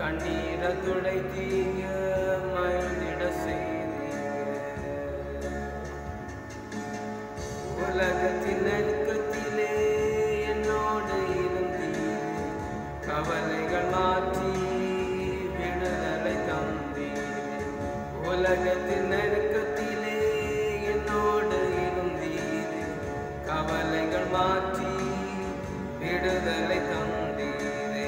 கண்ணீர துடைத்தீங்க மகிழ்ந்திட செய்தீங்க உலகத்தின் நெருக்கத்திலே என்னோடு இருந்தீங்க கவலைகள் மாற்றி விடுதலை தந்தீர் உலகத்தின் நெருக்கத்திலே என்னோடு இருந்தீர் கவலைகள் மாற்றி விடுதலை தந்தீரே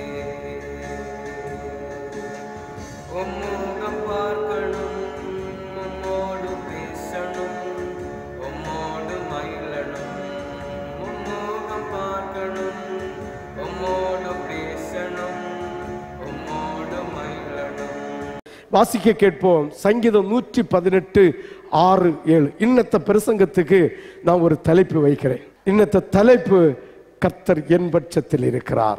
உம்முகம் பார்க்கணும் உம்மோடு பேசணும் உம்மோடு மகிழணும் உம்முகம் பார்க்கணும் உம்மோடு பேசணும் உம்மோடு மகிழணும் வாசிக்க கேட்போம் சங்கீதம் நூற்றி பதினெட்டு ஆறு ஏழு இன்னத்த பிரசங்கத்துக்கு நான் ஒரு தலைப்பு வைக்கிறேன் இன்னத்த தலைப்பு கர்த்தர் என் பட்சத்தில் இருக்கிறார்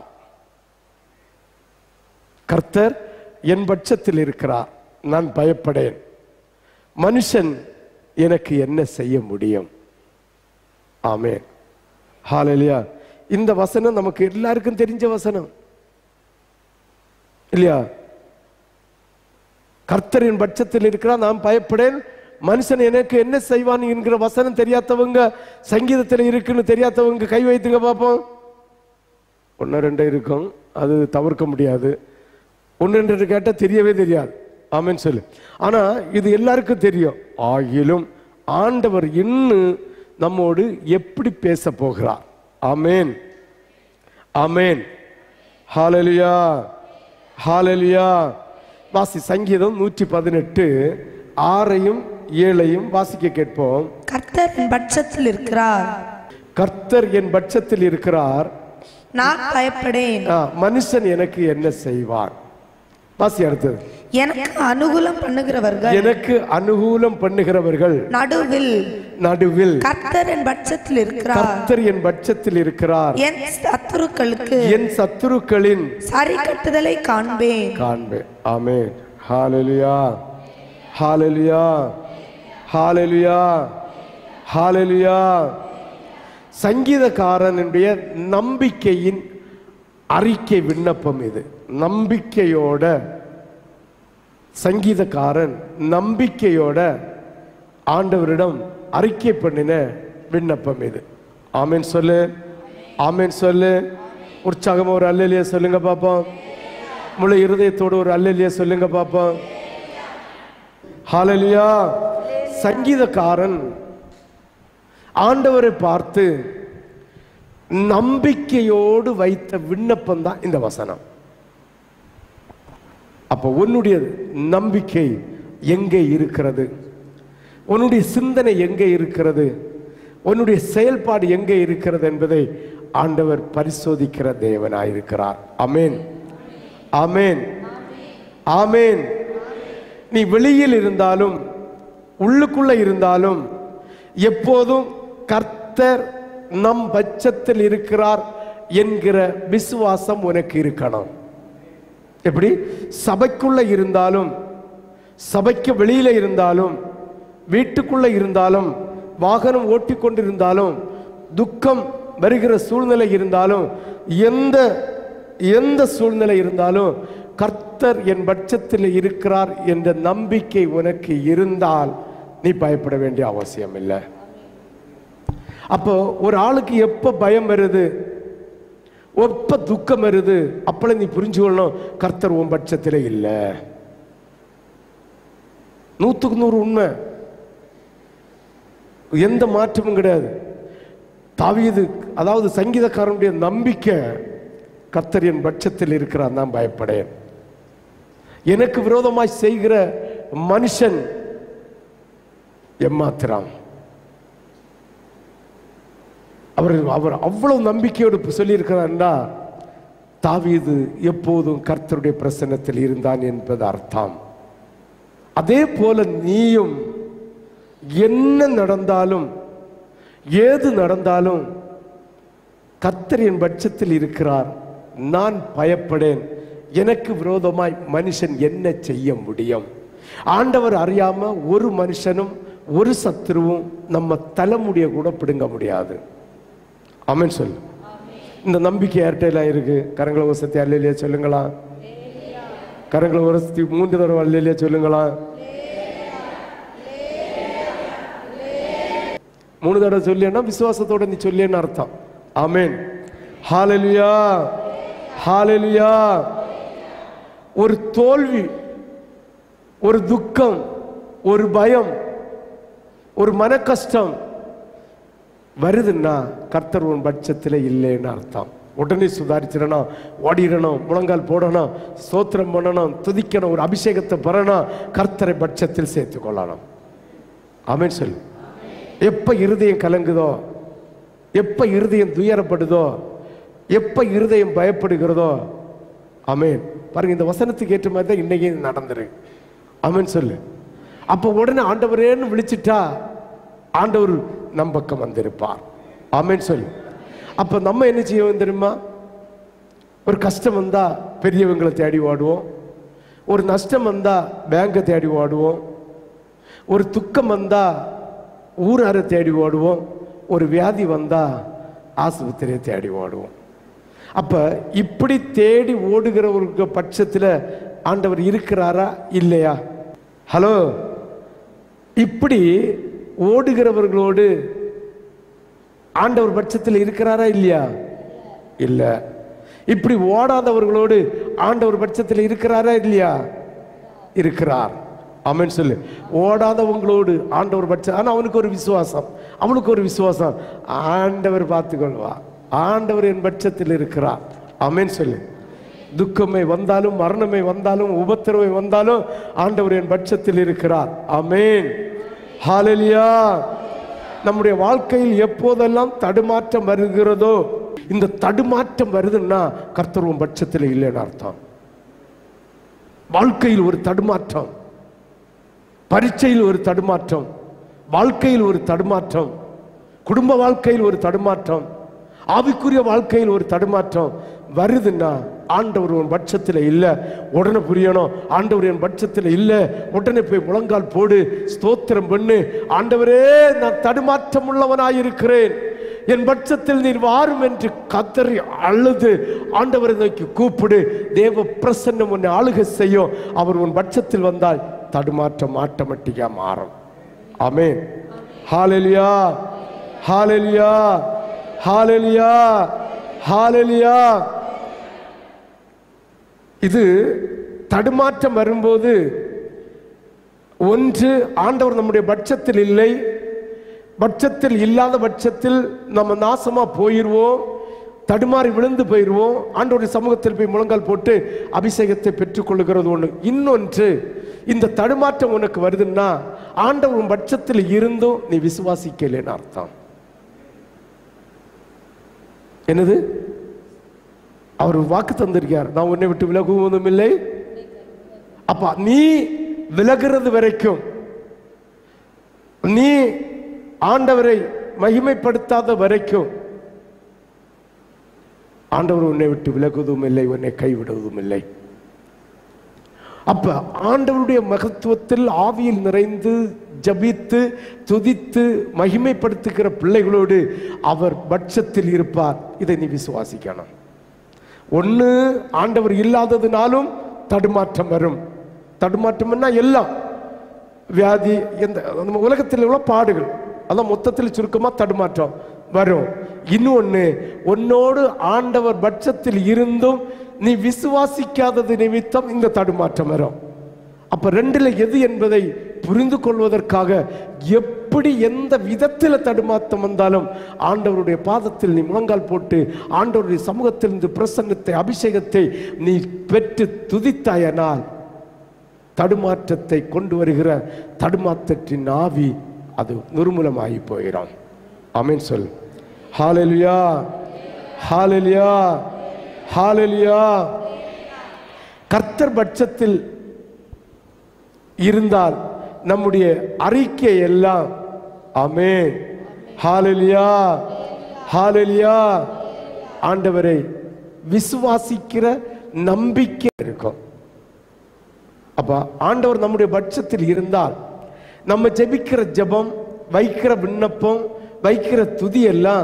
கர்த்தர் என் பட்சத்தில் இருக்கிறார் நான் பயப்படேன் மனுஷன் எனக்கு என்ன செய்ய முடியும் ஆமென் ஹalleluya இந்த வசனம் நமக்கு எல்லாருக்கும் தெரிஞ்ச வசனம் இல்லையா கர்த்தரின் பட்சத்தில் இருக்கிறார் நான் பயப்படேன் மனுஷன் எனக்கு என்ன செய்வான் என்கிற வசனம் தெரியாதவங்க சங்கீதத்தில் இருக்குன்னு தெரியாதவங்க கை வைத்துங்க பார்ப்போம் ஒன்று ரெண்டு இருக்கும் அது தவிர்க்க முடியாது ஒன்று ரெண்டு கேட்டால் தெரியவே தெரியாது ஆமென் சொல்லு ஆனால் இது எல்லாருக்கும் தெரியும் ஆகிலும் ஆண்டவர் இன்னும் நம்மோடு எப்படி பேச போகிறார் ஆமென் ஆமென் ஹalleluya ஹalleluya வாசி சங்கீதம் நூற்றி பதினெட்டு ஆறையும் ஏழையும் வாசிக்க கேட்போம் கர்த்தர் என் பட்சத்தில் இருக்கிறார் கர்த்தர் என் பட்சத்தில் இருக்கிறார் நான் பயப்படேன் ஆ, மனுஷன் எனக்கு என்ன செய்வான் வாசி அடுத்தது எனக்கு அனுகூலம் பண்ணுகிறவர்கள் எனக்கு அனுகூலம் பண்ணுகிறவர்கள் நடுவில் நடுவில் கர்த்தர் என் பட்சத்தில் இருக்கிறார் கர்த்தர் என் பட்சத்தில் இருக்கிறார் என் சத்துருக்களுக்கு என் சத்துருக்களின் சரி கட்டுதலை காண்பேன் காண்பேன் ஆமென் ஹalleluya ஹalleluya ஹalleluya ஹalleluya சங்கீதக்காரனுடைய நம்பிக்கையின் அறிக்கை விண்ணப்பம் இது நம்பிக்கையோட சங்கீதக்காரன் நம்பிக்கையோட ஆண்டவரிடம் அறிக்கை பண்ணின விண்ணப்பம் இது ஆமென் சொல்லு ஆமென் சொல்லு உற்சாகமா ஒரு அல்லலியா சொல்லுங்க பாப்போம் முழு இருதயத்தோடு ஒரு அல்லலியா சொல்லுங்க பாப்போம் ஹalleluya சங்கீதக்காரன் ஆண்டவரை பார்த்து நம்பிக்கையோடு வைத்த விண்ணப்பம் தான் இந்த வசனம் அப்போ உன்னுடைய நம்பிக்கை எங்கே இருக்கிறது உன்னுடைய சிந்தனை எங்கே இருக்கிறது உன்னுடைய செயல்பாடு எங்கே இருக்கிறது என்பதை ஆண்டவர் பரிசோதிக்கிற தேவனாயிருக்கிறார் அமேன் ஆமேன் ஆமேன் நீ வெளியில் இருந்தாலும் உள்ளுக்குள்ள இருந்தாலும் எப்போதும் கர்த்தர் நம் பட்சத்தில் இருக்கிறார் என்கிற விசுவாசம் உனக்கு இருக்கணும் எப்படி சபைக்குள்ள இருந்தாலும் சபைக்கு வெளியில இருந்தாலும் வீட்டுக்குள்ள இருந்தாலும் வாகனம் ஓட்டிக்கொண்டிருந்தாலும் துக்கம் வருகிற சூழ்நிலை இருந்தாலும் எந்த எந்த சூழ்நிலை இருந்தாலும் கர்த்தர் என் பட்சத்தில் இருக்கிறார் என்ற நம்பிக்கை உனக்கு இருந்தால் நீ பயப்பட வேண்டிய அவசியம் இல்லை அப்போ ஒரு ஆளுக்கு எப்போ பயம் வருது எப்ப துக்கம் வருது அப்பள நீ புரிஞ்சுக்கொள்ளணும் கர்த்தர் உன் பட்சத்திலே இல்லை நூத்துக்கு நூறு உண்மை எந்த மாற்றமும் கிடையாது தாவீது அதாவது சங்கீதக்காரனுடைய நம்பிக்கை கர்த்தர் என் பட்சத்தில் இருக்கிறான் தான் பயப்படேன் எனக்கு விரோதமாய் செய்கிற மனுஷன் ஏமாத்துறான் அவர் அவர் அவ்வளவு நம்பிக்கையோடு சொல்லியிருக்கிறார்டா தாவீது எப்போதும் கர்த்தருடைய பிரசன்னத்தில் இருந்தான் என்பது அர்த்தம் அதே போல நீயும் என்ன நடந்தாலும் ஏது நடந்தாலும் கர்த்தர் என் பட்சத்தில் இருக்கிறார் நான் பயப்படேன் எனக்கு விரோதமாய் மனுஷன் என்ன செய்ய முடியும் ஆண்டவர் அறியாம ஒரு மனுஷனும் ஒரு சத்துருவும் நம்ம தலைமுடிய கூட பிடுங்க முடியாது ஆமென் சொல்லு இந்த நம்பிக்கை யார்கிட்ட இருக்கு கரங்களை வசதி அல்லையா சொல்லுங்களா கரங்களை உரசி மூன்று தடவை அல்லையா சொல்லுங்களா மூணு தடவை சொல்லியன்னா விசுவாசத்தோட நீ சொல்லியன்னு அர்த்தம் ஆமென் ஹalleluya ஹalleluya ஒரு தோல்வி ஒரு துக்கம் ஒரு பயம் ஒரு மன கஷ்டம் வருதுன்னா கர்த்தர் உன் பட்சத்தில் இல்லைன்னு அர்த்தம் உடனே சுதாரிச்சிடணும் ஓடிடணும் முழங்கால் போடணும் ஸ்தோத்திரம் பண்ணணும் துதிக்கணும் ஒரு அபிஷேகத்தை பெறணும் கர்த்தரை பட்சத்தில் சேர்த்து கொள்ளணும் ஆமென் சொல்லு எப்ப இருதயம் கலங்குதோ எப்ப இருதயம் துயரப்படுதோ எப்ப இருதயம் பயப்படுகிறதோ ஆமென் பாருங்க இந்த வசனத்துக்கு ஏற்ற மாதிரி தான் இன்னைக்கு நடந்துரு ஆமென் சொல்லு அப்போ உடனே ஆண்டவரேன்னு விழிச்சிட்டா ஆண்டவர் நம் பக்கம் வந்திருப்பார் ஆமென் சொல்லு அப்ப நம்ம என்ன செய்வோம் தெரியுமா ஒரு கஷ்டம் வந்தா பெரியவங்களை தேடி ஓடுவோம் ஒரு நஷ்டம் வந்தா பேங்கை தேடி ஓடுவோம் ஒரு துக்கம் வந்தா ஊராரை தேடி ஓடுவோம் ஒரு வியாதி வந்தா ஆஸ்பத்திரியை தேடி ஓடுவோம் அப்ப இப்படி தேடி ஓடுகிறவருக்கு பட்சத்தில் ஆண்டவர் இருக்கிறாரா இல்லையா ஹலோ இப்படி ஓடுகிறவர்களோடு ஆண்டவர் பட்சத்தில் இருக்கிறாரா இல்லையா இல்ல இப்படி ஓடாதவர்களோடு ஆண்டவர் பட்சத்தில் இருக்கிறாரா இல்லையா இருக்கிறார் ஆமென் சொல்லு ஓடாதவங்களோடு ஆண்டவர் பட்சம் ஆனா அவனுக்கு ஒரு விசுவாசம் அவனுக்கு ஒரு விசுவாசம் ஆண்டவர் பார்த்துக்கொள்வா ஆண்டவர் என் பட்சத்தில் இருக்கிறார் ஆமென் சொல்லு துக்கமே வந்தாலும் மரணமே வந்தாலும் உபத்திரவை வந்தாலும் ஆண்டவர் என் பட்சத்தில் இருக்கிறார் ஆமென் ஹalleluya நம்முடைய வாழ்க்கையில் எப்போதெல்லாம் தடுமாற்றம் வருகிறதோ இந்த தடுமாற்றம் வருதுன்னா கர்த்தர் உன் பட்சத்தில் இல்லைன்னு அர்த்தம் வாழ்க்கையில் ஒரு தடுமாற்றம் பரீட்சையில் ஒரு தடுமாற்றம் வாழ்க்கையில் ஒரு தடுமாற்றம் குடும்ப வாழ்க்கையில் ஒரு தடுமாற்றம் ஆவிக்குரிய வாழ்க்கையில் ஒரு தடுமாற்றம் வருதுன்னா ஆண்டவர் உன் பட்சத்தில் இல்லை உடனே புரியணும் ஆண்டவர் என் பட்சத்தில் இல்லை உடனே போய் முழங்கால் போடு ஸ்தோத்திரம் பண்ணு ஆண்டவரே நான் தடுமாற்றம் உள்ளவனாயிருக்கிறேன் என் பட்சத்தில் நீர் வாரும் என்று கத்தறி அழுது ஆண்டவரை நோக்கி கூப்பிடு தேவ பிரசன்னம் உன்னை ஆளுகை செய்யும் அவர் உன் பட்சத்தில் வந்தால் தடுமாற்றம் ஆட்டோமேட்டிக்கா மாறும் ஆமென் ஹalleluya ஹalleluya ஹalleluya ஹalleluya இது தடுமாற்றம் வரும்போது ஒன்று ஆண்டவர் நம்முடைய பட்சத்தில் இல்லை பட்சத்தில் இல்லாத பட்சத்தில் நம்ம நாசமா போயிடுவோம் தடுமாறி விழுந்து போயிடுவோம் ஆண்டவருடைய சமூகத்தில் போய் முழங்கால் போட்டு அபிஷேகத்தை பெற்றுக்கொள்ளுகிறது ஒன்று இன்னொன்று இந்த தடுமாற்றம் உனக்கு வருதுன்னா ஆண்டவர் உன் பட்சத்தில் இருந்தும் நீ விசுவாசிக்கலைன்னு அர்த்தம் என்னது அவர் வாக்கு தந்திருக்கார் நான் உன்னை விட்டு விலகுவதும் இல்லை அப்ப நீ விலகிறது வரைக்கும் நீ ஆண்டவரை மகிமைப்படுத்தாத வரைக்கும் ஆண்டவர் உன்னை விட்டு விலகுவதும் இல்லை உன்னை கைவிடுவதும் இல்லை அப்ப ஆண்டவருடைய மகத்துவத்தில் ஆவியில் நிறைந்து ஜபித்து துதித்து மகிமைப்படுத்துகிற பிள்ளைகளோடு அவர் பட்சத்தில் இருப்பார் இதை நீ விசுவாசிக்கணும் ஒன்று ஆண்டவர் இல்லாததுனாலும் தடுமாற்றம் வரும் தடுமாற்றம்னா எல்லாம் வியாதி எந்த நம்ம உலகத்தில் உள்ள பாடுகள் அதான் மொத்தத்தில் சுருக்கமா தடுமாற்றம் வரும் இன்னொன்னு உன்னோடு ஆண்டவர் பட்சத்தில் இருந்தும் நீ விசுவாசிக்காதது நிமித்தம் இந்த தடுமாற்றம் வரும் அப்ப ரெண்டுல எது என்பதை புரிந்து கொள்வதற்காக எப்படி எந்த விதத்தில் தடுமாற்றம் வந்தாலும் ஆண்டவருடைய பாதத்தில் நீ முழங்கால் போட்டு ஆண்டவருடைய சமூகத்தில் இருந்து பிரசன்னத்தை அபிஷேகத்தை நீ பெற்று துதித்தாயனால் தடுமாற்றத்தை கொண்டு வருகிற தடுமாற்றத்தின் ஆவி அது நிர்மூலமாகி போகிறோம் ஆமென் சொல் ஹalleluya ஹalleluya ஹalleluya கர்த்தர் பட்சத்தில் இருந்தால் நம்முடைய அறிக்கை எல்லாம் ஆமென் ஹalleluya ஹalleluya ஆண்டவரை விசுவாசிக்கிற நம்பிக்கை இருக்கும் அப்ப ஆண்டவர் நம்முடைய பட்சத்தில் இருந்தால் நம்ம ஜெபிக்கிற ஜெபம் வைக்கிற விண்ணப்பம் வைக்கிற துதி எல்லாம்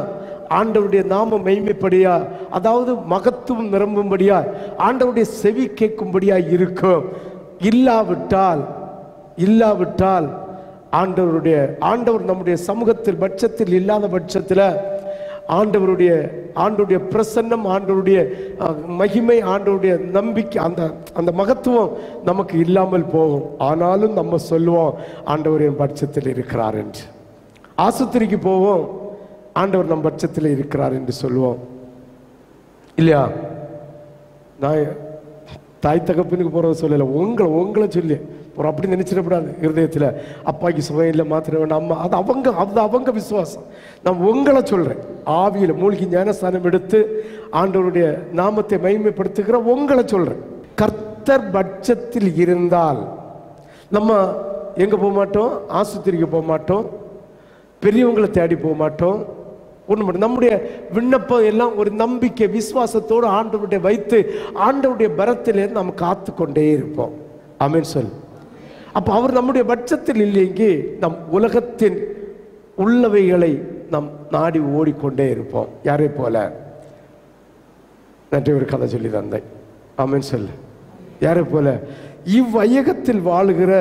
ஆண்டவருடைய நாம மெய்மைப்படியா அதாவது மகத்துவம் நிரம்பும்படியா ஆண்டவருடைய செவி கேட்கும்படியா இருக்கும் இல்லாவிட்டால் இல்லாவிட்டால் ஆண்டவருடைய ஆண்டவர் நம்முடைய சமூகத்தில் பட்சத்தில் இல்லாத பட்சத்தில் ஆண்டவருடைய ஆண்டவருடைய பிரசன்னம் ஆண்டவருடைய அஹ், மகிமை ஆண்டவருடைய நம்பிக்கை அந்த அந்த மகத்துவம் நமக்கு இல்லாமல் போகும் ஆனாலும் நம்ம சொல்லுவோம் ஆண்டவர் என் பட்சத்தில் இருக்கிறார் என்று ஆசுத்திரிக்கு போவோம் ஆண்டவர் நம் பட்சத்தில் இருக்கிறார் என்று சொல்லுவோம் இல்லையா நான் தாய் தகப்பனுக்கு போகிறத சொல்லலை உங்களை உங்களை சொல்லி ஒரு அப்படி நினைச்சிடக்கூடாது இருதயத்தில் அப்பாக்கு சுகம் இல்லை மாத்திர வேண்டாம் அம்மா அது அவங்க அது அவங்க விசுவாசம் நான் உங்களை சொல்கிறேன் ஆவியில் மூழ்கி ஞானஸ்தானம் எடுத்து ஆண்டவருடைய நாமத்தை மகிமைப்படுத்துகிற உங்களை சொல்கிறேன் கர்த்தர் பட்சத்தில் இருந்தால் நம்ம எங்கே போக மாட்டோம் ஆஸ்பத்திரிக்கு போக மாட்டோம் பெரியவங்களை தேடி போக மாட்டோம் ஒன்று மட்டும் நம்முடைய விண்ணப்பம் எல்லாம் ஒரு நம்பிக்கை விசுவாசத்தோடு ஆண்டவருடைய வைத்து ஆண்டவருடைய பரத்திலே நம்ம காத்து கொண்டே இருப்போம் ஆமென் சொல் அப்போ அவர் நம்முடைய பட்சத்தில் இல்லைங்க நம் உலகத்தின் உள்ளவைகளை நம் நாடி ஓடிக்கொண்டே இருப்போம் யாரை போல நன்றி ஒரு கதை சொல்லி தந்தேன் ஆமென் சொல்லு யாரை போல இவ்வையகத்தில் வாழுகிற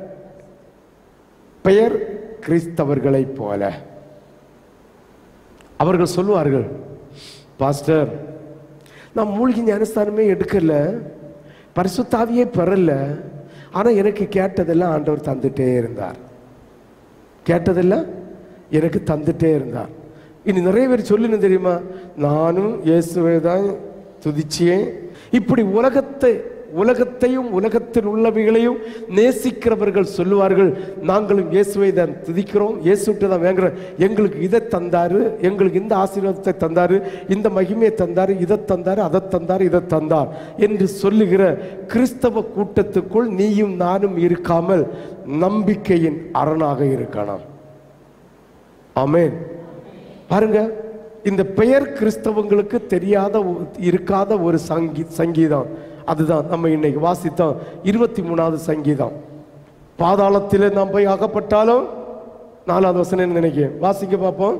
பெயர் கிறிஸ்தவர்களைப் போல அவர்கள் சொல்லுவார்கள் பாஸ்டர் நான் மூழ்கி ஞானஸ்தானமே எடுக்கல பரிசுத்தாவியே பெறல ஆனா எனக்கு கேட்டதெல்லாம் ஆண்டவர் தந்துட்டே இருந்தார் கேட்டதெல்லாம் எனக்கு தந்துட்டே இருந்தார் இனி நிறைய பேர் சொல்லணும் தெரியுமா நானும் இயேசுவை தான் துதிச்சேன் இப்படி உலகத்தை உலகத்தையும் உலகத்தில் உள்ளவைகளையும் நேசிக்கிறவர்கள் சொல்லுவார்கள் நாங்களும் இயேசுவை தான் துதிக்கிறோம் இயேசுட்டு தான் வேங்குறோம் எங்களுக்கு இதை தந்தாரு எங்களுக்கு இந்த ஆசீர்வாதத்தை தந்தாரு இந்த மகிமையை தந்தாரு இதை தந்தாரு அதை தந்தாரு இதை தந்தார் என்று சொல்லுகிற கிறிஸ்தவ கூட்டத்துக்குள் நீயும் நானும் இருக்காமல் நம்பிக்கையின் அரணாக இருக்கணும் ஆமென் பாருங்க இந்த பெயர் கிறிஸ்தவங்களுக்கு தெரியாத ஒ- இருக்காத ஒரு சங்கீ சங்கீதம் அதுதான் நம்ம இன்னைக்கு வாசித்தோம் இருபத்தி மூணாவது சங்கீதம் பாதாளத்தில் நாம் போய் அகப்பட்டாலும் நாலாவது வசனம் நினைக்கிறேன் வாசிக்க பார்ப்போம்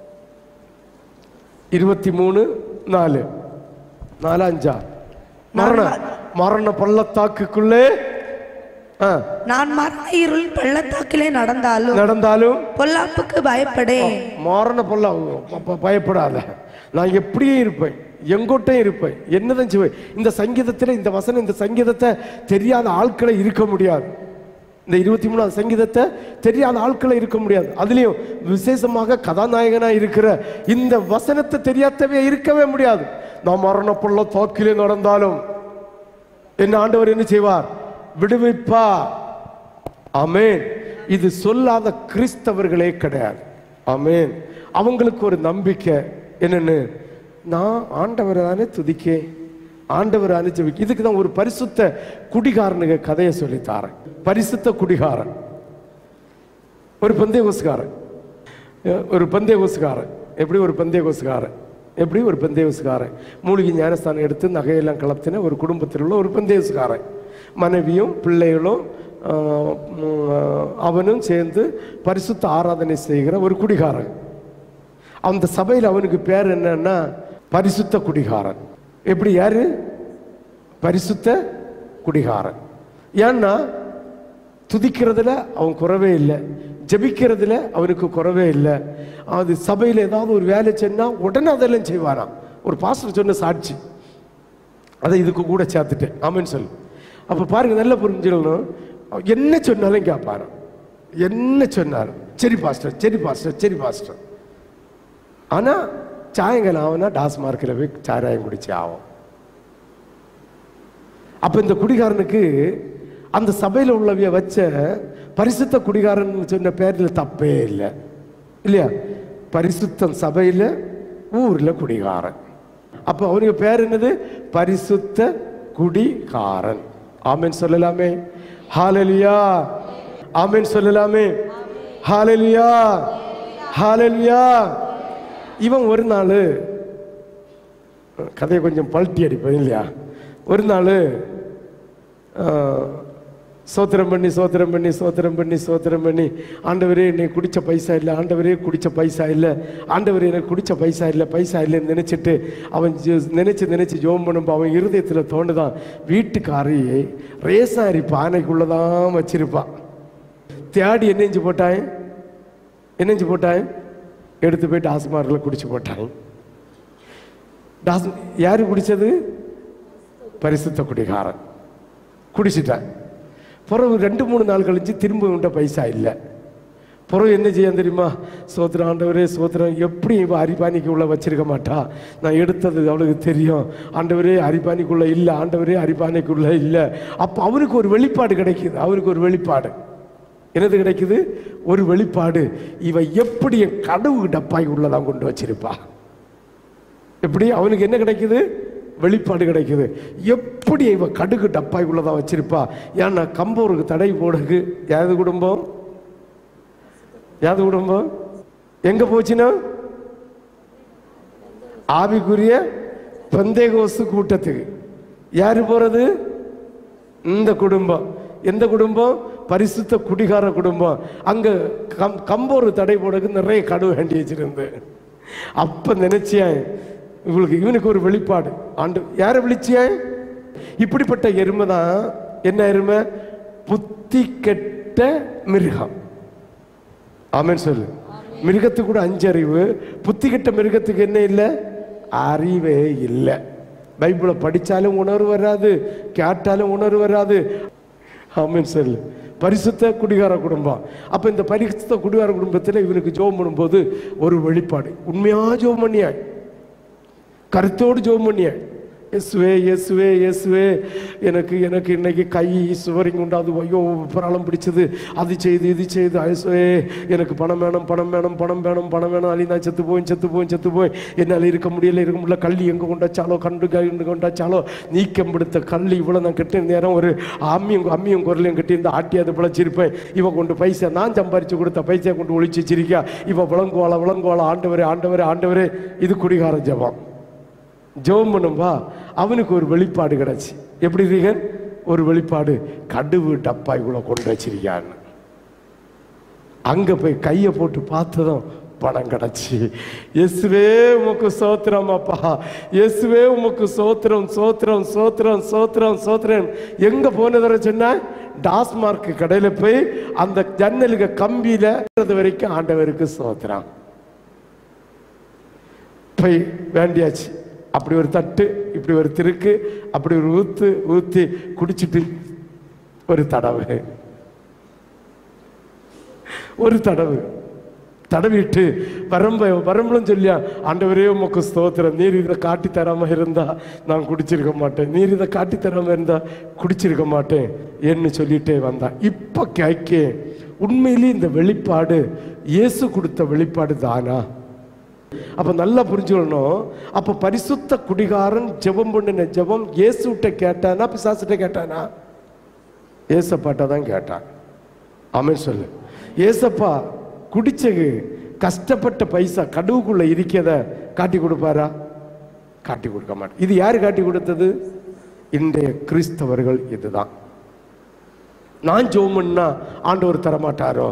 இருபத்தி மூணு நாலு நாலு அஞ்சா மரண மரண பள்ளத்தாக்குக்குள்ளே ஆ, நான் மரண இருள் பள்ளத்தாக்கிலே நடந்தாலும் நடந்தாலும் பொல்லாப்புக்கு பயப்படேன் மாறன பொல்ல ப- பயப்படாத நான் எப்படியே இருப்பேன் எங்கோட்டையும் இருப்பேன் என்னதான் செய்வேன் இந்த சங்கீதத்தில் இந்த வசனம் இந்த சங்கீதத்தை தெரியாத ஆட்களை இருக்க முடியாது இந்த இருபத்தி மூணாவது சங்கீதத்தை தெரியாத ஆட்களை இருக்க முடியாது அதுலேயும் விசேஷமாக கதாநாயகனா இருக்கிற இந்த வசனத்தை தெரியாதவே இருக்கவே முடியாது நான் மரணப்புள்ள தோக்கிலே நடந்தாலும் என்ன ஆண்டவர் என்ன செய்வார் விடுவிப்பார் ஆமென் இது சொல்லாத கிறிஸ்தவர்களே கிடையாது ஆமென் அவங்களுக்கு ஒரு நம்பிக்கை என்னன்னு நான் ஆண்டவரை தானே துதிக்கேன் ஆண்டவர் அனுப்பிச்சு இதுக்கு தான் ஒரு பரிசுத்த குடிகாரனுக்கு கதையை சொல்லித்தாரேன் பரிசுத்த குடிகாரன் ஒரு பந்தய கோசுக்காரன் ஒரு பந்தய கோசுக்காரன் எப்படி ஒரு பந்தய கோசுக்காரன் எப்படி ஒரு பந்தய கோசுக்காரன் மூலிகை ஞானஸ்தானம் எடுத்து நகையெல்லாம் கலத்தின ஒரு குடும்பத்தில் உள்ள ஒரு பந்தய கோசுக்காரன் மனைவியும் பிள்ளைகளும் ஆஹ், உம், அவனும் சேர்ந்து பரிசுத்த ஆராதனை செய்கிற ஒரு குடிகாரன் அந்த சபையில் அவனுக்கு பேர் என்னன்னா பரிசுத்த குடிகாரன் எப்படி யாரு பரிசுத்த குடிகாரன் ஏன்னா துதிக்கிறதுல அவன் குறவே இல்லை ஜெபிக்கிறதுல அவனுக்கு குறவே இல்லை அது சபையில் ஏதாவது ஒரு வேலை சென்னா உடனே அதெல்லாம் செய்வாராம் ஒரு பாஸ்டர் சொன்ன சாட்சி அதை இதுக்கு கூட சேர்த்துட்டேன் ஆமென்னு சொல்லு அப்போ பாருங்க நல்ல புரிஞ்சுக்கணும் அவன் என்ன சொன்னாலும் கேட்பாராம் என்ன சொன்னாலும் சரி பாஸ்டர் சரி பாஸ்டர் சரி பாஸ்டர் ஆனால் சாயங்காலம் ஆகுனா டாஸ்மார்க்கில் போய் சாராயம் குடிச்சு ஆகும் அப்போ இந்த குடிகாரனுக்கு அந்த சபையில் உள்ளவைய வச்ச பரிசுத்த குடிகாரன் சொன்ன பேரில் தப்பே இல்லை இல்லையா பரிசுத்தம் சபையில் ஊரில் குடிகாரன் அப்போ அவனுக்கு பேர் என்னது பரிசுத்த குடிகாரன் ஆமென் சொல்லலாமே ஹாலலியா ஆமென் சொல்லலாமே ஹாலலியா ஹாலலியா இவன் ஒரு நாள் கதையை கொஞ்சம் பல்ட்டி அடிப்பேன் இல்லையா ஒரு நாள் சோத்திரம் பண்ணி சோத்திரம் பண்ணி சோத்திரம் பண்ணி சோத்திரம் பண்ணி ஆண்டவரே என்னை குடிச்ச பைசா இல்லை ஆண்டவரே குடிச்ச பைசா இல்லை ஆண்டவரே எனக்கு குடிச்ச பைசா இல்லை பைசா இல்லைன்னு நினைச்சிட்டு அவன் ஜெ- நினைச்சு நினைச்சு ஜோம் பண்ணும்போ அவன் இருதயத்தில் தோணுதான் வீட்டுக்காரி ரேசாரி பானைக்குள்ளதான் வச்சிருப்பான் தேடி என்ன செஞ்சு போட்டான் என்ன செஞ்சு போட்டான் எடுத்து போய் டாஸ்மார்க்கில் குடிச்சு போட்டான் டாஸ் யாரு குடிச்சது பரிசுத்த குடிகாரன் குடிச்சிட்டான் பிறகு ரெண்டு மூணு நாள் கழிச்சு திரும்ப உண்ட பைசா இல்லை பிறகு என்ன செய்ய தெரியுமா சோத்திரம் ஆண்டவரே சோத்திரம் எப்படி இவ அரிபானிக்கு உள்ள வச்சிருக்க மாட்டா நான் எடுத்தது அவளுக்கு தெரியும் ஆண்டவரே அரிபானிக்குள்ள இல்லை ஆண்டவரே அரிபானிக்குள்ள இல்லை அப்போ அவருக்கு ஒரு வெளிப்பாடு கிடைக்குது அவருக்கு ஒரு வெளிப்பாடு என்னது கிடைக்குது ஒரு வெளிப்பாடு இவ எப்படி என் கடவு டப்பாய் உள்ளதான் கொண்டு வச்சிருப்பா எப்படி அவனுக்கு என்ன கிடைக்குது வெளிப்பாடு கிடைக்குது எப்படி இவ கடுகு டப்பாய் உள்ளதான் வச்சிருப்பா ஏன்னா கம்போருக்கு தடை போடுக்கு யாவது குடும்பம் யாது குடும்பம் எங்க போச்சுன்னா ஆவிக்குரிய பந்தேகோசு கூட்டத்துக்கு யாரு போறது இந்த குடும்பம் எந்த குடும்பம் பரிசுத்த குடிகார குடும்பம் அங்க கம் கம்போரு தடை போடுறதுக்கு நிறைய கடுவு வேண்டி வச்சிருந்து அப்ப நினைச்சேன் இவளுக்கு இவனுக்கு ஒரு வெளிப்பாடு ஆண்டு யாரை விழிச்சேன் இப்படிப்பட்ட எருமை தான் என்ன எருமை புத்தி கெட்ட மிருகம் ஆமென் சொல்லு மிருகத்துக்கு கூட அஞ்சறிவு புத்தி கெட்ட மிருகத்துக்கு என்ன இல்லை அறிவே இல்லை பைபிளை படித்தாலும் உணர்வு வராது கேட்டாலும் உணர்வு வராது ஆமென் சொல்லு பரிசுத்த குடிகார குடும்பம் அப்போ இந்த பரிசுத்த குடிகார குடும்பத்தில் இவனுக்கு ஜோம் பண்ணும்போது ஒரு வெளிப்பாடு உண்மையா ஜோம் பண்ணியாய் கருத்தோடு ஜோம் பண்ணியாய் இயேசுவே இயேசுவே இயேசுவே எனக்கு எனக்கு இன்னைக்கு கை சுவரிங் உண்டாது ஐயோ பிராளம் பிடிச்சது அது செய்து இது செய்து இயேசுவே எனக்கு பணம் வேணும் பணம் வேணும் பணம் வேணும் பணம் வேணும் அழி நான் செத்து போய் செத்து போய் செத்து போய் என்னால் இருக்க முடியல இருக்க முடியல கள்ளி எங்கே கொண்டாச்சாலோ கண்டு கண்டு கொண்டாச்சாலோ நீக்கம் பிடித்த கள்ளி இவ்வளோ நான் கட்டின நேரம் ஒரு அம்மியும் அம்மியும் குரலையும் கட்டி இந்த ஆட்டி அதை பிழைச்சிருப்பேன் இவன் கொண்டு பைசா நான் சம்பாரிச்சு கொடுத்த பைசா கொண்டு ஒழிச்சு வச்சிருக்கா இவன் விளங்குவாளா விளங்குவாளா ஆண்டவரே ஆண்டவரே ஆண்டவரே இது குடிகார ஜெபம் ஜெபம் பண்ணும்பா அவனுக்கு ஒரு வெளிப்பாடு கிடைச்சு எப்படி ரீகன் ஒரு வெளிப்பாடு கடுவு டப்பாய் கூட கொண்டு வச்சிருக்கான்னு அங்க போய் கையை போட்டு பார்த்ததும் பணம் கிடச்சி இயேசுவே உமக்கு சோத்திரம் அப்பா இயேசுவே உமக்கு சோத்திரம் சோத்திரம் சோத்திரம் சோத்திரம் சோத்திரம் எங்க போனதர சொன்ன டாஸ்மார்க் கடையில போய் அந்த ஜன்னலுக்கு கம்பியில அது வரைக்கும் ஆண்டவருக்கு சோத்திரம் போய் வேண்டியாச்சு அப்படி ஒரு தட்டு இப்படி ஒரு திருக்கு அப்படி ஒரு ஊத்து ஊத்தி குடிச்சிட்டு ஒரு தடவை ஒரு தடவு தடவிட்டு வரம்ப வரம்பளும் சொல்லியா ஆண்டவரே உமக்கு ஸ்தோத்திரம் நீர் இதை காட்டி தராம இருந்தா நான் குடிச்சிருக்க மாட்டேன் நீர் இதை காட்டி தராம இருந்தா குடிச்சிருக்க மாட்டேன் என்று சொல்லிட்டே வந்தான் இப்ப கேட்க உண்மையிலேயே இந்த வெளிப்பாடு இயேசு கொடுத்த வெளிப்பாடு தானா அப்ப நல்லா புரிஞ்சுக்கணும் அப்ப பரிசுத்த குடிகாரன் ஜெபம் பண்ணின ஜெபம் இயேசுகிட்ட கேட்டானா பிசாசுகிட்ட கேட்டானா ஏசப்பாட்ட தான் கேட்டான் ஆமென் சொல்லு ஏசப்பா குடிச்சது கஷ்டப்பட்ட பைசா கடுவுக்குள்ள இருக்கிறத காட்டி கொடுப்பாரா காட்டி கொடுக்க மாட்டேன் இது யாரு காட்டி கொடுத்தது இன்றைய கிறிஸ்தவர்கள் இதுதான் நான் ஜோமன்னா ஆண்டவர் தரமாட்டாரோ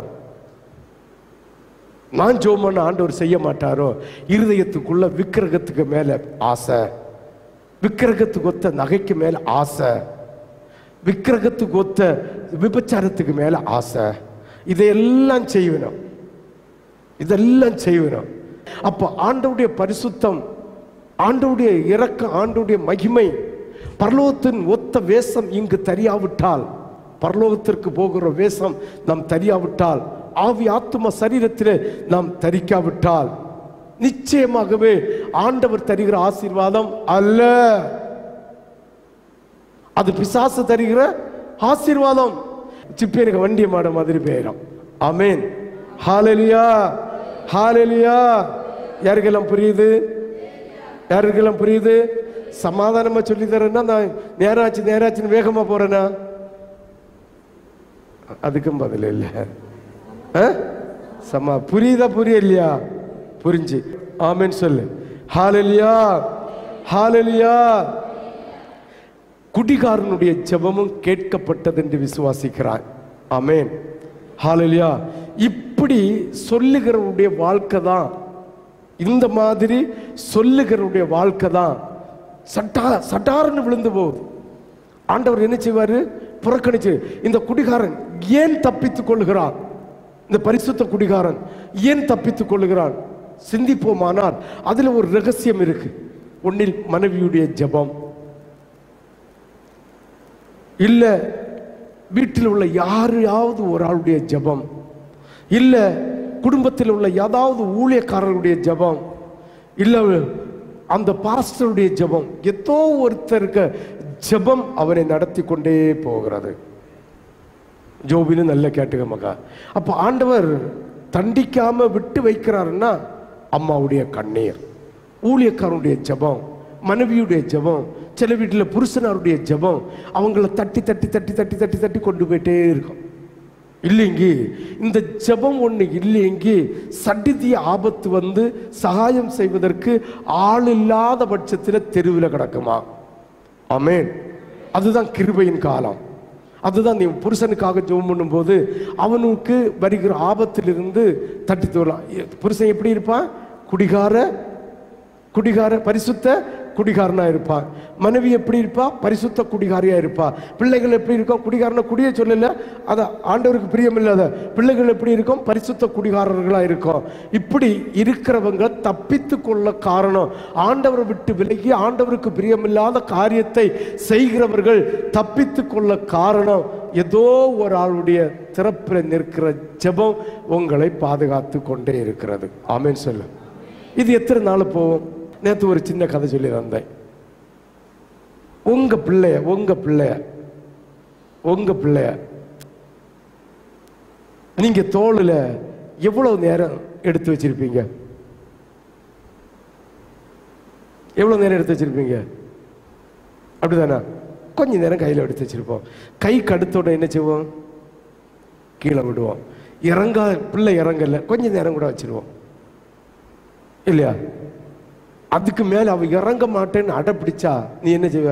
நான் ஜோமன்னா ஆண்டவர் செய்ய மாட்டாரோ இருதயத்துக்குள்ள விக்கிரகத்துக்கு மேல ஆசை விக்கிரகத்துக்கு ஒத்த நகைக்கு மேல ஆசை விக்கிரகத்துக்கு ஒத்த விபச்சாரத்துக்கு மேல ஆசை இதையெல்லாம் செய்வனும் இதெல்லாம் செய்வனும் அப்போ ஆண்டவுடைய பரிசுத்தம் ஆண்டவுடைய இரக்கம் ஆண்டவுடைய மகிமை பரலோகத்தின் ஒத்த வேஷம் இங்கு தெரியாவிட்டால் பரலோகத்திற்கு போகிற வேஷம் நாம் தெரியாவிட்டால் ஆவி ஆத்தும சரீரத்திலே நாம் தரிக்காவிட்டால் நிச்சயமாகவே ஆண்டவர் தருகிற ஆசீர்வாதம் அல்ல அது பிசாசு தருகிற ஆசீர்வாதம் சிப்பி எனக்கு வண்டிய மாட மாதிரி பெயரும் ஆமேன் ஹாலலியா ஹாலலியா யாருக்கெல்லாம் புரியுது யாருக்கெல்லாம் புரியுது சமாதானமா சொல்லி தரேன்னா நான் நேராச்சு நேராச்சுன்னு வேகமா போறேனா அதுக்கும் பதில் இல்லை ஆ? சமா புரியுதா புரியலையா புரிஞ்சு ஆமென் சொல்லு ஹாலலியா ஹாலலியா குடிகாரனுடைய ஜெபமும் கேட்கப்பட்டது என்று விசுவாசிக்கிறான் ஆமென் ஹalleluya இப்படி சொல்லுகிறவருடைய வாழ்க்கை தான் இந்த மாதிரி சொல்லுகிறவருடைய வாழ்க்கை தான் சட்டா சட்டார்னு விழுந்து போகுது ஆண்டவர் என்ன செய்வாரு புறக்கணிச்சு இந்த குடிகாரன் ஏன் தப்பித்துக் கொள்கிறான் இந்த பரிசுத்த குடிகாரன் ஏன் தப்பித்துக் கொள்கிறான் சிந்திப்போமானால் அதுல ஒரு ரகசியம் இருக்கு ஒன்னில் மனைவியுடைய ஜெபம் இல்ல வீட்டில் உள்ள யாரையாவது ஒரு ஆளுடைய ஜெபம் இல்ல குடும்பத்தில் உள்ள ஏதாவது ஊழியக்காரருடைய ஜெபம் இல்ல அந்த பாஸ்டருடைய ஜெபம் ஏதோ ஒருத்தருக்கு ஜெபம் அவனை நடத்தி கொண்டே போகிறது ஜோபின்னு நல்ல கேட்டுக்க மகா அப்ப ஆண்டவர் தண்டிக்காம விட்டு வைக்கிறாருன்னா அம்மாவுடைய கண்ணீர் ஊழியக்காரனுடைய ஜெபம் மனைவியுடைய ஜெபம் சில வீட்டில் புருஷனாருடைய ஜெபம் அவங்கள தட்டி தட்டி தட்டி தட்டி தட்டி தட்டி கொண்டு போயிட்டே இருக்கும் இல்லைங்கி இந்த ஜெபம் ஒண்ணு இல்லைங்கி சடிதிய ஆபத்து வந்து சகாயம் செய்வதற்கு ஆள் இல்லாத பட்சத்தில் தெருவில் கிடக்குமா ஆமென் அதுதான் கிருபையின் காலம் அதுதான் நீ புருஷனுக்காக ஜெபம் பண்ணும்போது அவனுக்கு வருகிற ஆபத்திலிருந்து தட்டி தரலாம் புருஷன் எப்படி இருப்பான் குடிகார குடிகார பரிசுத்த குடிகாரனா இருப்பான் மனைவி எப்படி இருப்பா பரிசுத்த குடிகாரியா இருப்பா பிள்ளைகள் எப்படி இருக்கும் குடிகாரன குடிய சொல்லல அத ஆண்டவருக்கு பிரியமில்லாத பிள்ளைகள் எப்படி இருக்கும் பரிசுத்த குடிகாரர்களா இருக்கும் இப்படி இருக்கிறவங்க தப்பித்து கொள்ள காரணம் ஆண்டவரை விட்டு விலகி ஆண்டவருக்கு பிரியமில்லாத காரியத்தை செய்கிறவர்கள் தப்பித்து கொள்ள காரணம் ஏதோ ஒரு ஆளுடைய திறப்பில் நிற்கிற ஜெபம் உங்களை பாதுகாத்து கொண்டே இருக்கிறது ஆமென் சொல்லு இது எத்தனை நாள் போகும் நேற்று ஒரு சின்ன கதை சொல்லி தந்தேன் உங்க பிள்ளைய உங்க பிள்ளைய உங்க பிள்ளைய நீங்க தோளுல எவ்வளவு நேரம் எடுத்து வச்சிருப்பீங்க எவ்வளவு நேரம் எடுத்து வச்சிருப்பீங்க அப்படிதானா கொஞ்ச நேரம் கையில் எடுத்து வச்சிருப்போம் கை கடுத்தோட என்ன செய்வோம் கீழே விடுவோம் இறங்கா பிள்ளை இறங்கல கொஞ்ச நேரம் கூட வச்சிருவோம் இல்லையா அதுக்கு மேல அவ இறங்க மாட்டேன்னு அடம் பிடிச்சா நீ என்ன செய்வ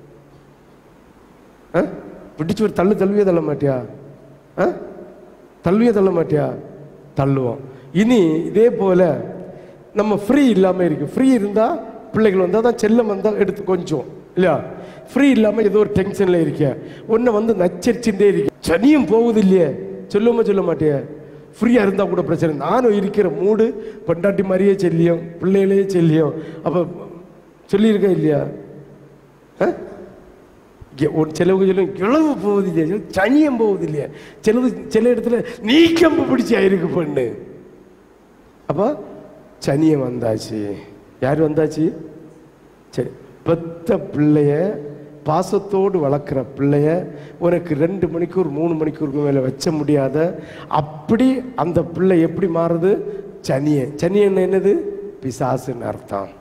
ஆ? பிடிச்சு ஒரு தள்ளு தள்ளுவியே தள்ள மாட்டியா ஆ? தள்ளுவியே தள்ள மாட்டியா தள்ளுவோம் இனி இதே போல நம்ம ஃப்ரீ இல்லாம இருக்கு ஃப்ரீ இருந்தா பிள்ளைகள் வந்தா தான் செல்லம் வந்தா எடுத்து கொஞ்சம் இல்லையா ஃப்ரீ இல்லாம ஏதோ ஒரு டென்ஷன்ல இருக்க ஒன்னு வந்து நச்சரிச்சுட்டே இருக்கு சனியும் போகுது இல்லையே சொல்லுமா சொல்ல மாட்டியா ஃப்ரீயாக இருந்தால் கூட பிரச்சனை இல்லை. நானும் இருக்கிற மூடு பொண்டாட்டி மாதிரியே செல்லியும் பிள்ளைகளே செல்லியும் அப்போ சொல்லியிருக்கேன் இல்லையா ஆ? இங்க ஒரு சிலவுக்கு சொல்லும் கிளவு போகுது இல்லையா சனியம் போகுது இல்லையா சிலது சில இடத்துல நீ கம்பு பிடிச்சி ஆயிருக்கு பொண்ணு அப்போ சனியம் வந்தாச்சு யார் வந்தாச்சு சரி பெத்த பிள்ளைய பாசத்தோடு வளர்க்குற பிள்ளைய உனக்கு ரெண்டு மணிக்கூர் மூணு மணிக்கூருக்கு மேலே வச்ச முடியாத அப்படி அந்த பிள்ளை எப்படி மாறுது சனிய சனியன் என்னது பிசாசுன்னு அர்த்தம்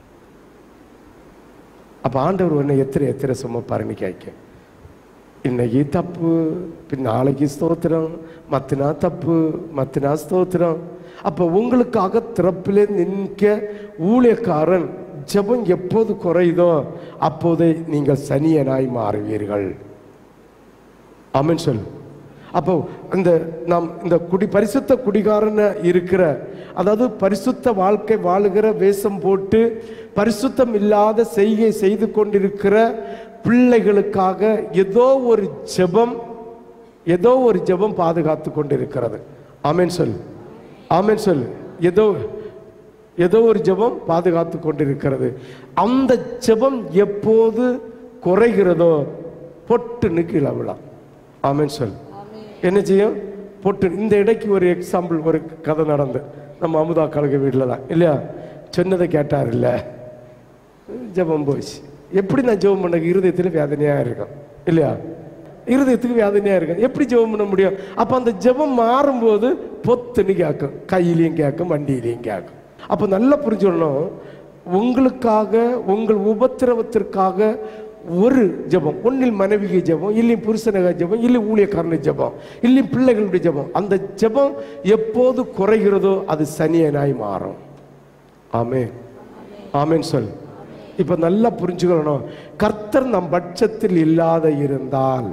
அப்போ ஆண்டவர் உன்னை எத்தனை எத்தனை சுமப்பாருன்னு கேட்க இன்னைக்கு தப்பு பின் நாளைக்கு ஸ்தோத்திரம் மத்தினா தப்பு மத்தினா ஸ்தோத்திரம் அப்போ உங்களுக்காக திறப்பிலே நிற்க ஊழியக்காரன் ஜெபம் எப்போது குறையுதோ அப்போதே நீங்கள் சனியனாய் மாறுவீர்கள் ஆமென் சொல் அப்போ இந்த நாம் இந்த குடி பரிசுத்த குடிகாரன இருக்கிற அதாவது பரிசுத்த வாழ்க்கை வாழுகிற வேஷம் போட்டு பரிசுத்தம் இல்லாத செய்கை செய்து கொண்டிருக்கிற பிள்ளைகளுக்காக ஏதோ ஒரு ஜெபம் ஏதோ ஒரு ஜெபம் பாதுகாத்து கொண்டிருக்கிறது ஆமென் சொல் ஆமென் சொல் ஏதோ ஏதோ ஒரு ஜெபம் பாதுகாத்து கொண்டிருக்கிறது அந்த ஜெபம் எப்போது குறைகிறதோ பொட்டுன்னு கீழே விழாம் ஆமென் சொல் என்ன செய்யும் பொட்டு இந்த இடைக்கு ஒரு எக்ஸாம்பிள் ஒரு கதை நடந்து நம்ம அமுதா கழக வீட்டில் தான் இல்லையா சொன்னதை கேட்டார் இல்லை ஜெபம் போச்சு எப்படி நான் ஜெபம் பண்ண இருதயத்தில் வேதனையாக இருக்கும் இல்லையா இருதயத்துக்கு வேதனையாக இருக்கும் எப்படி ஜெபம் பண்ண முடியும் அப்போ அந்த ஜெபம் மாறும்போது பொத்துன்னு கேட்கும் கையிலையும் கேட்கும் வண்டியிலையும் கேட்கும் அப்போ நல்லா புரிஞ்சுடணும் உங்களுக்காக உங்கள் உபத்திரவத்திற்காக ஒரு ஜெபம் ஒன்றில் மனைவிக்கு ஜெபம் இல்லை புருஷனக ஜெபம் இல்லை ஊழியக்காரனுடைய ஜெபம் இல்லை பிள்ளைகளுடைய ஜெபம் அந்த ஜெபம் எப்போது குறைகிறதோ அது சனியனாய் மாறும் ஆமே ஆமென் சொல் இப்ப நல்லா புரிஞ்சுக்கணும் கர்த்தர் நம் பட்சத்தில் இல்லாத இருந்தால்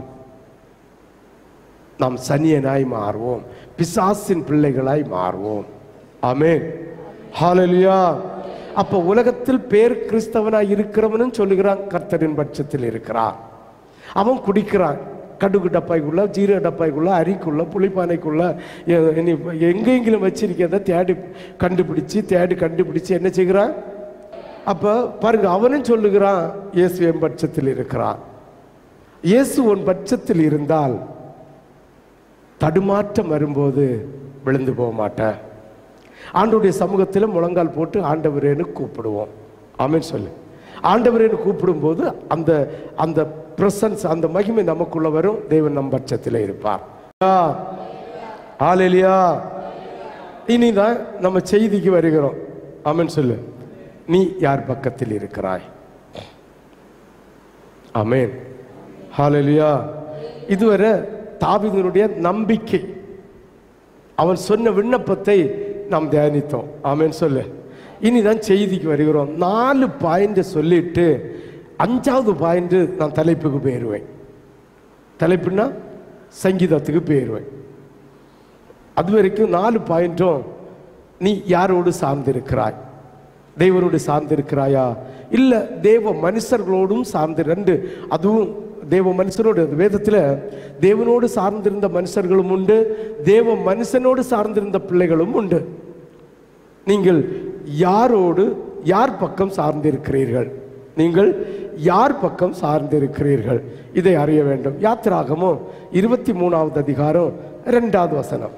நாம் சனியனாய் மாறுவோம் பிசாசின் பிள்ளைகளாய் மாறுவோம் ஆமென் ஹalleluya அப்ப உலகத்தில் பேர் கிறிஸ்தவனாய் இருக்கிறவனும் சொல்லுகிறான் கர்த்தரின் பட்சத்தில் இருக்கிறான் அவன் குடிக்கிறான் கடுகு டப்பாய்க்குள்ள ஜீரக டப்பாய்க்குள்ள அரிக்குள்ள புளிப்பானைக்குள்ள எ- இனி எங்கெங்கிலும் வச்சிருக்கிறத தேடி கண்டுபிடிச்சு தேடி கண்டுபிடிச்சு என்ன செய்கிறான் அப்ப பாருங்க அவனும் சொல்லுகிறான் இயேசு என் பட்சத்தில் இருக்கிறான் இயேசு உன் பட்சத்தில் இருந்தால் தடுமாற்றம் வரும்போது விழுந்து போக மாட்டேன் ஆண்டவருடைய சமூகத்தில் முழங்கால் போட்டு ஆண்டவரேன்னு கூப்பிடுவோம் ஆமென் சொல்லு ஆண்டவரேன்னு கூப்பிடும்போது அந்த அந்த பிரசன்ஸ் அந்த மகிமை நமக்குள்ள வரும் தேவன் நம் பட்சத்தில் இருப்பார் ஆலேலியா இனிதான் நம்ம செய்திக்கு வருகிறோம் ஆமென் சொல்லு நீ யார் பக்கத்தில் இருக்கிறாய் ஆமென் ஹalleluya இதுவரை தாவீதினுடைய நம்பிக்கை அவன் சொன்ன விண்ணப்பத்தை நாம் தியானித்தோம் ஆமென் சொல்லு இனிதான் செய்திக்கு வருகிறோம் நாலு பாயிண்ட் சொல்லிட்டு அஞ்சாவது பாயிண்ட் நான் தலைப்புக்கு போயிடுவேன் தலைப்புன்னா சங்கீதத்துக்கு போயிடுவேன் அது வரைக்கும் நாலு பாயிண்ட்டும் நீ யாரோடு சார்ந்திருக்கிறாய் தேவனோடு சார்ந்திருக்கிறாயா இல்ல தேவ மனுஷர்களோடும் சார்ந்து ரெண்டு அதுவும் தேவ மனுஷனோடு வேதத்துல தேவனோடு சார்ந்திருந்த மனுஷர்களும் உண்டு தேவ மனுஷனோடு சார்ந்திருந்த பிள்ளைகளும் உண்டு நீங்கள் யாரோடு யார் பக்கம் சார்ந்திருக்கிறீர்கள் நீங்கள் யார் பக்கம் சார்ந்திருக்கிறீர்கள் இதை அறிய வேண்டும் யாத்திராகமோ இருபத்தி மூணாவது அதிகாரம் இரண்டாவது வசனம்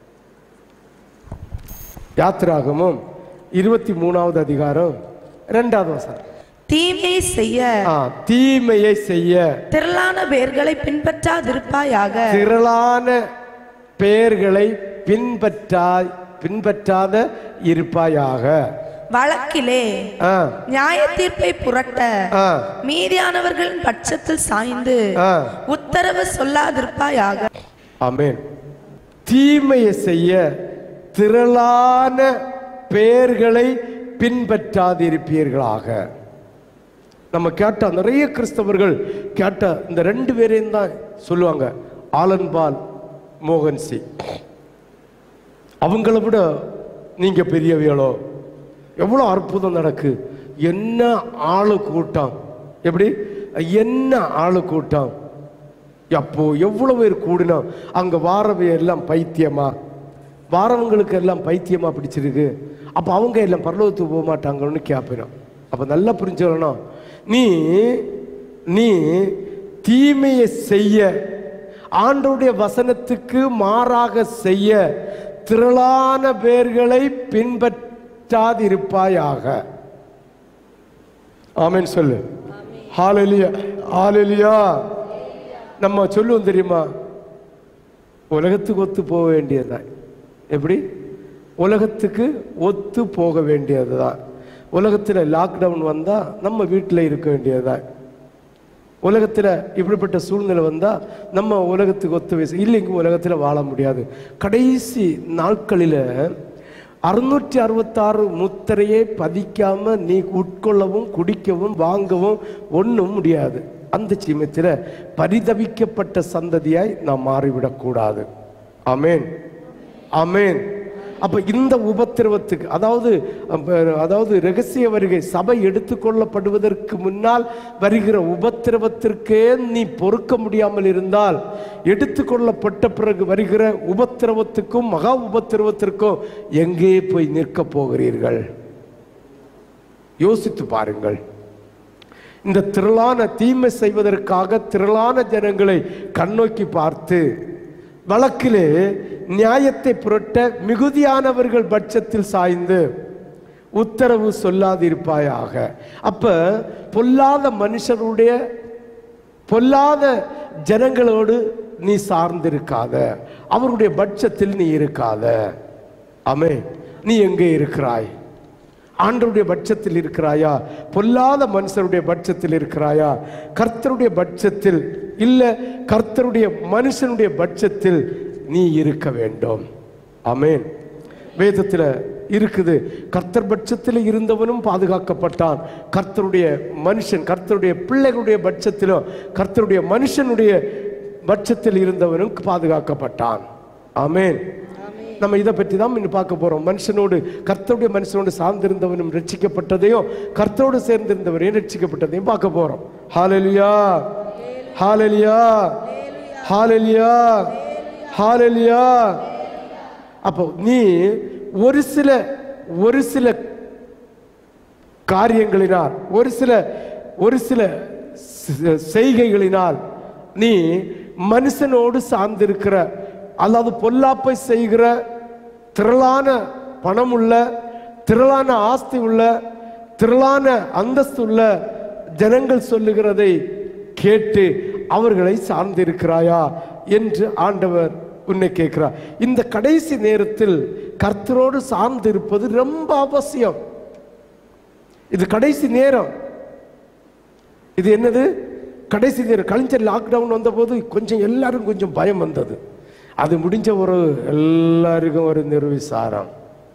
யாத்திராகமும் இருபத்தி மூணாவது அதிகாரம் இரண்டாவது வசனம் தீமையை செய்ய ஆ, தீமையை செய்ய திரளான பேர்களை பின்பற்றாதிருப்பாயாக திரளான பெயர்களை பின்பற்றா பின்பற்றாத இருப்பாயாக வழக்கிலே ஆ, நியாய தீர்ப்பை புரட்ட ஆ, மீதியானவர்களின் பட்சத்தில் சாய்ந்து ஆ. உத்தரவு சொல்லாதிருப்பாயாக ஆமென் தீமையை செய்ய திரளான பெயர்களை பின்பற்றாதிருப்பீர்களாக நம்ம கேட்ட நிறைய கிறிஸ்தவர்கள் கேட்ட இந்த ரெண்டு பேரையும் தான் சொல்லுவாங்க ஆலன்பால் மோகன்சி அவங்கள விட நீங்க பெரியவைகளோ எவ்வளோ அற்புதம் நடக்கு என்ன ஆளு கூட்டம் எப்படி என்ன ஆளு கூட்டம் அப்போ எவ்வளவு பேர் கூடினோம் அங்க வாரவை எல்லாம் பைத்தியமா வாரவங்களுக்கு எல்லாம் பைத்தியமா பிடிச்சிருக்கு அப்ப அவங்க எல்லாம் பரலோகத்துக்கு போக மாட்டாங்கன்னு கேட்பினோம் அப்ப நல்லா புரிஞ்சுக்கணும் நீ நீ தீமையை செய்ய ஆண்டவருடைய வசனத்துக்கு மாறாக செய்ய திரளான பேர்களை பின்பற்றாதிருப்பாயாக ஆமென் சொல்லு ஹalleluya ஹalleluya நம்ம சொல்லுவோம் தெரியுமா உலகத்துக்கு ஒத்து போக வேண்டியதுதான் எப்படி உலகத்துக்கு ஒத்து போக வேண்டியதுதான் உலகத்தில் லாக்டவுன் வந்தால் நம்ம வீட்டில் இருக்க வேண்டியதுதான் உலகத்தில் இப்படிப்பட்ட சூழ்நிலை வந்தால் நம்ம உலகத்துக்கு ஒத்து வயசு இல்லைங்க உலகத்தில் வாழ முடியாது கடைசி நாட்களில் அறுநூற்றி அறுபத்தாறு முத்திரையை பதிக்காம நீ உட்கொள்ளவும் குடிக்கவும் வாங்கவும் ஒன்றும் முடியாது அந்த சீமத்தில் பரிதவிக்கப்பட்ட சந்ததியாய் நாம் மாறிவிடக்கூடாது ஆமென் ஆமென் அப்ப இந்த உபத்திரவத்துக்கு அதாவது அப்ப, அதாவது ரகசிய வருகை சபை எடுத்துக்கொள்ளப்படுவதற்கு முன்னால் வருகிற உபத்திரவத்திற்கே நீ பொறுக்க முடியாமல் இருந்தால் எடுத்துக்கொள்ளப்பட்ட பிறகு வருகிற உபத்திரவத்துக்கும் மகா உபத்திரவத்திற்கும் எங்கே போய் நிற்கப் போகிறீர்கள் யோசித்து பாருங்கள் இந்த திரளான தீமை செய்வதற்காக திரளான ஜனங்களை கண்ணோக்கி பார்த்து வழக்கிலே நியாயத்தை புரட்ட மிகுதியானவர்கள் பட்சத்தில் சாய்ந்து உத்தரவு சொல்லாதிருப்பாயாக அப்ப பொல்லாத மனுஷருடைய பொல்லாத ஜனங்களோடு நீ சார்ந்திருக்காத அவருடைய பட்சத்தில் நீ இருக்காத அமே நீ எங்கே இருக்கிறாய் ஆண்டவருடைய பட்சத்தில் இருக்கிறாயா பொல்லாத மனுஷருடைய பட்சத்தில் இருக்கிறாயா கர்த்தருடைய பட்சத்தில் இல்ல கர்த்தருடைய மனுஷனுடைய பட்சத்தில் நீ இருக்க வேண்டும் ஆமென் வேதத்தில் இருக்குது கர்த்தர் பட்சத்தில் இருந்தவனும் பாதுகாக்கப்பட்டான் கர்த்தருடைய மனுஷன் கர்த்தருடைய பிள்ளைகளுடைய பட்சத்திலும் கர்த்தருடைய மனுஷனுடைய பட்சத்தில் இருந்தவனும் பாதுகாக்கப்பட்டான் ஆமென் நம்ம இதை பற்றி தான் இன்னும் பார்க்க போறோம் மனுஷனோடு கர்த்தருடைய மனுஷனோடு சார்ந்திருந்தவனும் ரட்சிக்கப்பட்டதையும் கர்த்தரோடு சேர்ந்திருந்தவரையும் ரட்சிக்கப்பட்டதையும் பார்க்க போறோம் ஹாலலியா ஹாலலியா ஹாலலியா ஹாலலியா அப்போ நீ ஒரு சில ஒரு சில காரியங்களினால் ஒரு சில ஒரு சில செ- செய்கைகளினால் நீ மனுஷனோடு சார்ந்திருக்கிற அதாவது பொல்லாப்பை செய்கிற திரளான பணம் உள்ள திரளான ஆஸ்தி உள்ள திரளான அந்தஸ்து உள்ள ஜனங்கள் சொல்லுகிறதை கேட்டு அவர்களை சார்ந்திருக்கிறாயா என்று ஆண்டவர் உன்னை கேட்கிறார் இந்த கடைசி நேரத்தில் கர்த்தரோடு சார்ந்திருப்பது ரொம்ப அவசியம் இது கடைசி நேரம் இது என்னது கடைசி நேரம் கழிஞ்ச லாக்டவுன் வந்தபோது கொஞ்சம் எல்லாரும் கொஞ்சம் பயம் வந்தது அது முடிஞ்ச ஒரு எல்லாருக்கும் ஒரு நிர்விசாரம்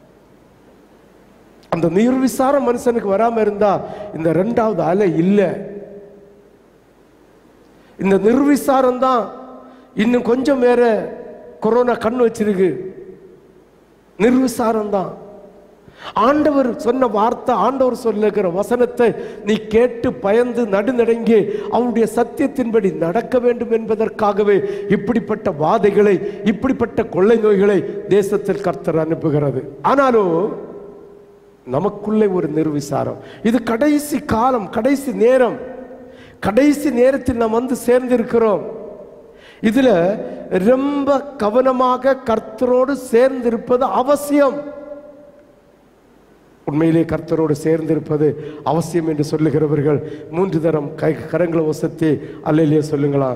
அந்த நிர்விசாரம் மனுஷனுக்கு வராம இருந்தா இந்த ரெண்டாவது அலை இல்லை இந்த நிர்விசாரம் தான் இன்னும் கொஞ்சம் வேற கொரோனா கண் வச்சிருக்கு நிர்விசாரம் தான் ஆண்டவர் சொன்ன வார்த்தை ஆண்டவர் சொல்லுகிற வசனத்தை நீ கேட்டு பயந்து நடுநடங்கி அவருடைய சத்தியத்தின்படி நடக்க வேண்டும் என்பதற்காகவே இப்படிப்பட்ட வாதைகளை இப்படிப்பட்ட கொள்ளை நோய்களை தேசத்தில் கர்த்தர் அனுப்புகிறது ஆனாலும் நமக்குள்ளே ஒரு நிர்விசாரம் இது கடைசி காலம் கடைசி நேரம் கடைசி நேரத்தில் நாம் வந்து சேர்ந்திருக்கிறோம் இதுல ரொம்ப கவனமாக கர்த்தரோடு சேர்ந்திருப்பது அவசியம் உண்மையிலே கர்த்தரோடு சேர்ந்திருப்பது அவசியம் என்று சொல்லுகிறவர்கள் மூன்று தரம் கை கரங்களை வசத்தி அல்லையிலே சொல்லுங்களா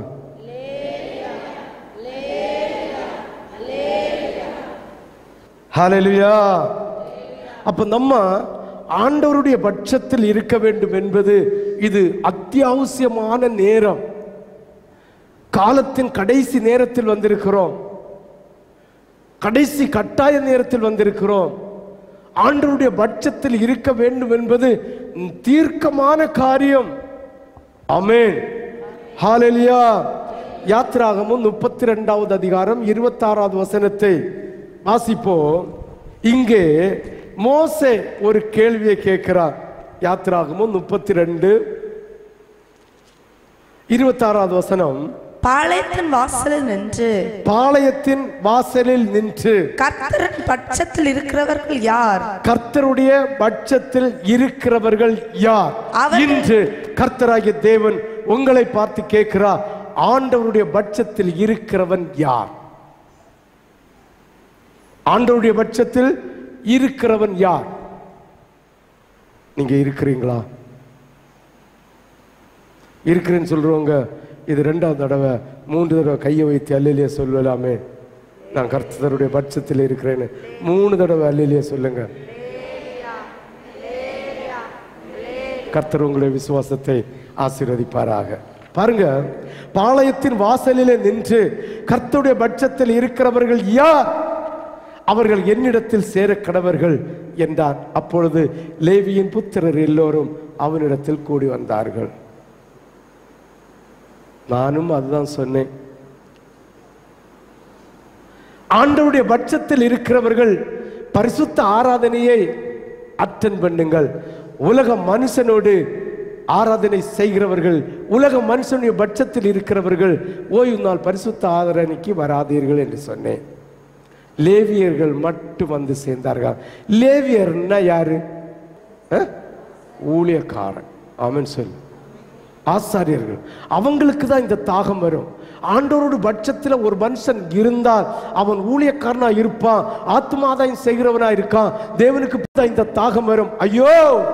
ஹalleluya அப்ப நம்ம ஆண்டவருடைய பட்சத்தில் இருக்க வேண்டும் என்பது இது அத்தியாவசியமான நேரம் காலத்தின் கடைசி நேரத்தில் வந்திருக்கிறோம் கடைசி கட்டாய நேரத்தில் வந்திருக்கிறோம் ஆண்டவருடைய பட்சத்தில் இருக்க வேண்டும் என்பது தீர்க்கமான காரியம் ஆமென் ஹalleluya யாத்ராகமும் முப்பத்தி ரெண்டாவது அதிகாரம் இருபத்தாறாவது வசனத்தை வாசிப்போம் இங்கே மோசே ஒரு கேள்வியை கேட்கிறார் யாத்ராகமும் முப்பத்தி ரெண்டு இருபத்தாறாவது வசனம் பாளையத்தின் வாசலில் நின்று பாளையத்தின் வாசலில் நின்று கர்த்தரின் பட்சத்தில் இருக்கிறவர்கள் யார் கர்த்தருடைய பட்சத்தில் இருக்கிறவர்கள் யார் அவர்கள்- இன்று கர்த்தராகிய தேவன் உங்களை பார்த்து கேட்கிறார் ஆண்டவருடைய பட்சத்தில் இருக்கிறவன் யார் ஆண்டவருடைய பட்சத்தில் இருக்கிறவன் யார் நீங்க இருக்கிறீங்களா இருக்கிறேன்னு சொல்றவங்க இது ரெண்டாவது தடவை மூன்று தடவை கையை வைத்து அல்லையிலேயே சொல்லலாமே நான் கர்த்தருடைய பட்சத்தில் இருக்கிறேன்னு மூணு தடவை அல்லையிலேயே சொல்லுங்க கர்த்தர் உங்களுடைய விசுவாசத்தை ஆசீர்வதிப்பாராக பாருங்க பாளையத்தின் வாசலிலே நின்று கர்த்தருடைய பட்சத்தில் இருக்கிறவர்கள் யார் அவர்கள் என்னிடத்தில் சேர கடவர்கள் என்றார் அப்பொழுது லேவியின் புத்திரர் எல்லோரும் அவனிடத்தில் கூடி வந்தார்கள் நானும் அதுதான் சொன்னேன் ஆண்டவருடைய பட்சத்தில் இருக்கிறவர்கள் பரிசுத்த ஆராதனையை அட்டன் பண்ணுங்கள் உலக மனுஷனோடு ஆராதனை செய்கிறவர்கள் உலக மனுஷனுடைய பட்சத்தில் இருக்கிறவர்கள் ஓய்வு நாள் பரிசுத்த ஆராதனைக்கு வராதீர்கள் என்று சொன்னேன் லேவியர்கள் மட்டும் வந்து சேர்ந்தார்கள் லேவியர்னா யாரு அஹ்? ஊழியக்காரன் ஆமென் சொல்லு ஆசாரியர்கள் அவங்களுக்கு தான் இந்த தாகம் வரும் ஆண்டவரோட பட்சத்தில் ஒரு மனுஷன் இருந்தால் அவன் ஊழியக்காரனா இருப்பான் ஆத்மாதாயம் செய்கிறவனா இருக்கான் தேவனுக்கு தான் இந்த தாகம் வரும் ஐயோ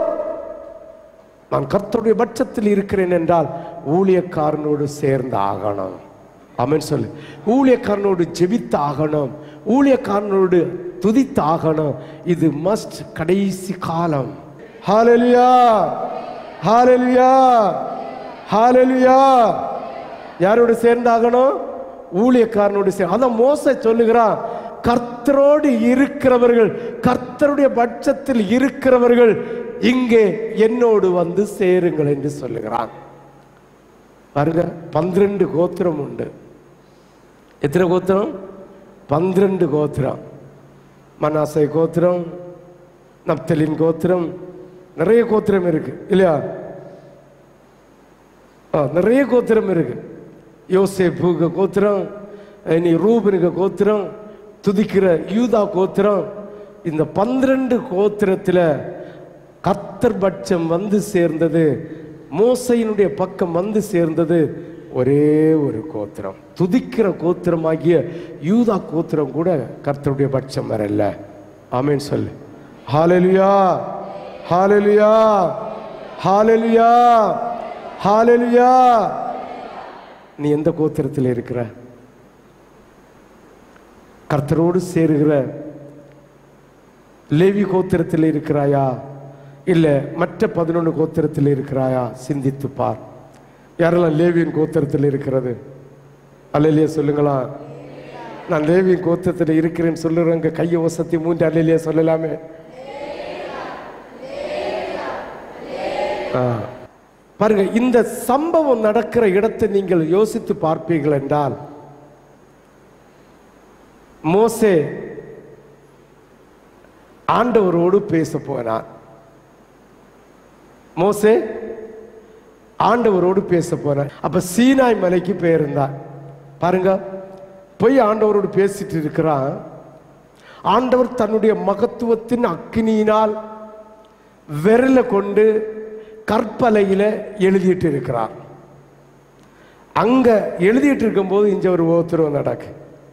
நான் கர்த்தருடைய பட்சத்தில் இருக்கிறேன் என்றால் ஊழியக்காரனோடு சேர்ந்து ஆகணும் ஆமென் சொல்லு ஊழியக்காரனோடு ஜெபித்து ஆகணும் ஊழியக்காரனோடு துதித்து ஆகணும் இது மஸ்ட் கடைசி காலம் ஹalleluya ஹalleluya ஹalleluya யாரோடு சேர்ந்தாகணும் ஊழியக்காரனோடு சே அதான் மோச சொல்லுகிறான் கர்த்த கர்த்தரோடு இருக்கிறவர்கள் கர்த்தருடைய பட்சத்தில் இருக்கிறவர்கள் இங்கே என்னோடு வந்து சேருங்கள் என்று சொல்லுகிறான் பாருங்க பன்னிரண்டு கோத்திரம் உண்டு எத்தனை கோத்திரம் பன்னிரண்டு கோத்திரம் மனாசை கோத்திரம் நப்தலின் கோத்திரம் நிறைய கோத்திரம் இருக்கு இல்லையா ஆ, நிறைய கோத்திரம் இருக்கு யோசேப்புக்கு கோத்திரம் இனி ரூபனுக்கு கோத்திரம் துதிக்கிற யூதா கோத்திரம் இந்த பன்னிரண்டு கோத்திரத்துல கத்தர் பட்சம் வந்து சேர்ந்தது மோசையினுடைய பக்கம் வந்து சேர்ந்தது ஒரே ஒரு கோத்திரம் துதிக்கிற கோத்திரமாகிய யூதா கோத்திரம் கூட கர்த்தருடைய பட்சம் வரல ஆமென் சொல்லு ஹalleluya ஹalleluya ஹalleluya ஹalleluya நீ எந்த கோத்திரத்தில் இருக்கிற கர்த்தரோடு சேருகிற லேவி கோத்திரத்தில் இருக்கிறாயா இல்ல மற்ற பதினொன்று கோத்திரத்தில் இருக்கிறாயா சிந்தித்து பார் யாரெல்லாம் லேவியின் கோத்திரத்தில் இருக்கிறது அல்லையா சொல்லுங்களா நான் லேவியின் கோத்திரத்தில் இருக்கிறேன்னு சொல்லுறேங்க கையை வசத்தி மூன்று அல்லையா சொல்லலாமே ஆ. பாருங்க இந்த சம்பவம் நடக்கிற இடத்தை நீங்கள் யோசித்து பார்ப்பீர்கள் என்றால் மோசே ஆண்டவரோடு பேச போனார் மோசே ஆண்டவரோடு பேச போனார் அப்ப சீனாய் மலைக்கு போயிருந்தார் பாருங்க போய் ஆண்டவரோடு பேசிட்டு இருக்கிறான் ஆண்டவர் தன்னுடைய மகத்துவத்தின் அக்கினியினால் விரல கொண்டு கற்பலையில எழுதிட்டு இருக்கிறார் அங்க எழுதிட்டு இருக்கும்போது இங்க ஒரு உத்தரவு நடக்கு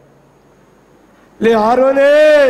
லே ஆரோனே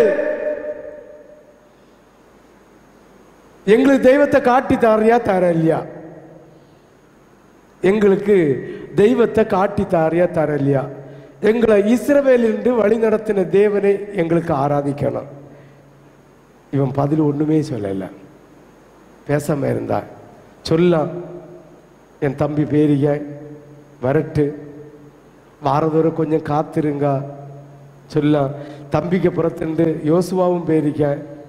எங்களுக்கு தெய்வத்தை காட்டி தாரியா தர இல்லையா எங்களுக்கு தெய்வத்தை காட்டி தாரியா தர இல்லையா எங்களை இஸ்ரவேலிருந்து வழி நடத்தின தேவனை எங்களுக்கு ஆராதிக்கணும் இவன் பதில் ஒண்ணுமே சொல்லல பேசாம இருந்தா சொல்லலாம் என் தம்பி பேரிக வரட்டு வாரதோற கொஞ்சம் காத்திருங்க சொல்லலாம் தம்பிக்கு புறத்துண்டு யோசுவாவும் பேரிக்க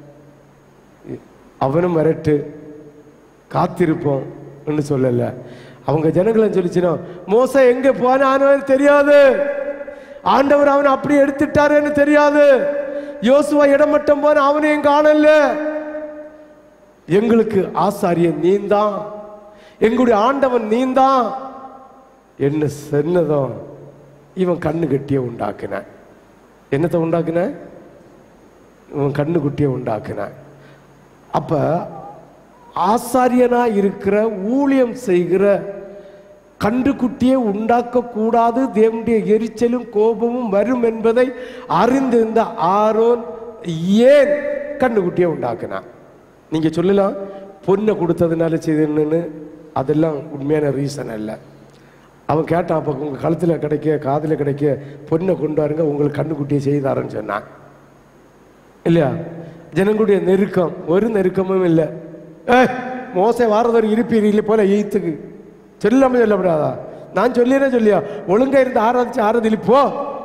அவனும் வரட்டு காத்திருப்போம் ஒன்று சொல்லல அவங்க ஜனங்களை சொல்லிச்சுனா மோச எங்க போனானோ தெரியாது ஆண்டவர் அவனை அப்படி எடுத்துட்டாருன்னு தெரியாது யோசுவா இடமட்டம் போன அவனையும் காணல எங்களுக்கு ஆசாரியன் நீந்தான் எங்களுடைய ஆண்டவன் நீந்தான் என்ன சொன்னதும் இவன் கண்ணு கட்டிய உண்டாக்குன என்னத்தை உண்டாக்குன இவன் கண்ணு குட்டியை உண்டாக்குன அப்ப ஆசாரியனா இருக்கிற ஊழியம் செய்கிற கண்டுக்குட்டியை உண்டாக்க கூடாது தேவனுடைய எரிச்சலும் கோபமும் வரும் என்பதை அறிந்திருந்த ஆரோன் ஏன் கண்டுக்குட்டியை உண்டாக்கினான் நீங்க சொல்லலாம் பொண்ணை கொடுத்ததுனால செய்தேன்னு அதெல்லாம் உண்மையான ரீசன் அல்ல அவன் கேட்டான் அப்போ உங்க கழுத்துல கிடைக்க காதுல கிடைக்க பொண்ணை கொண்டு வாருங்க உங்களுக்கு கண்ணுக்குட்டியை செய்தாருன்னு சொன்னான் இல்லையா ஜனங்களுடைய நெருக்கம் ஒரு நெருக்கமும் இல்லை ஏய் மோசை வாரதொரு இருப்பீர் இல்லை போல எய்த்துக்கு சொல்லாம சொல்லப்படாதா நான் சொல்லினே சொல்லியா ஒழுங்கா இருந்து ஆராதிச்சு ஆராதிலி போ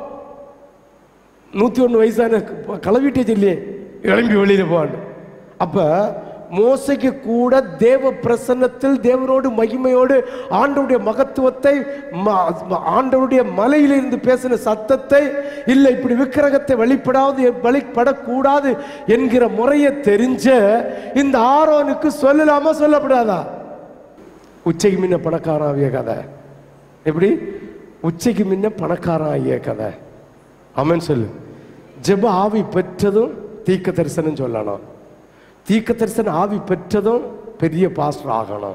நூத்தி ஒன்று வயசான களவிட்டே சொல்லியே கிளம்பி வெளியில போன்னு அப்ப மோசைக்கு கூட தேவ பிரசன்னத்தில் தேவனோடு மகிமையோடு ஆண்டவருடைய மகத்துவத்தை ம- ம- ஆண்டவருடைய மலையிலிருந்து பேசின சத்தத்தை இல்லை இப்படி விக்கிரகத்தை வெளிப்படாது வெளிப்படக்கூடாது என்கிற முறையை தெரிஞ்ச இந்த ஆரோனுக்கு சொல்லலாமா சொல்லப்படாதா உச்சைக்கு முன்ன பணக்காரன் ஆகிய கதை எப்படி உச்சைக்கு முன்ன பணக்காரன் ஆகிய கதை அமன் சொல்லு ஜெப ஆவி பெற்றதும் தீக்க தரிசனம் சொல்லணும் தீக்க தரிசனம் ஆவி பெற்றதும் பெரிய பாஸ்டர் ஆகணும்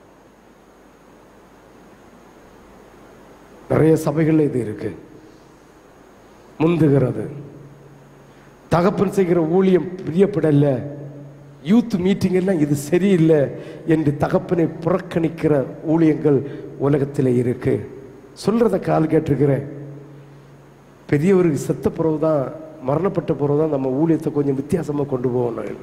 நிறைய சபைகள்ல இது இருக்கு முந்துகிறது தகப்பன் செய்கிற ஊழியம் பிரியப்படல யூத் மீட்டிங் எல்லாம் இது சரியில்லை என்று தகப்பனை புறக்கணிக்கிற ஊழியங்கள் உலகத்தில் இருக்கு சொல்றத கால் கேட்டிருக்கிறேன் பெரியவருக்கு செத்த பிறகு தான் மரணப்பட்ட பிறகு தான் நம்ம ஊழியத்தை கொஞ்சம் வித்தியாசமா கொண்டு போகணும்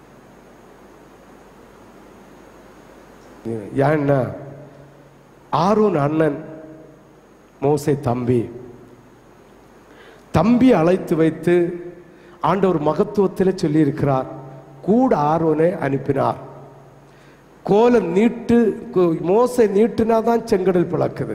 ஏன்னா ஆரோன் அண்ணன் மோசே தம்பி தம்பி அழைத்து வைத்து ஆண்டவர் மகத்துவத்தில் சொல்லியிருக்கிறார் கூட ஆர்வனை அனுப்பினார் கோலை நீட்டு கு- மோசை நீட்டுனா தான் செங்கடல் பிளக்குது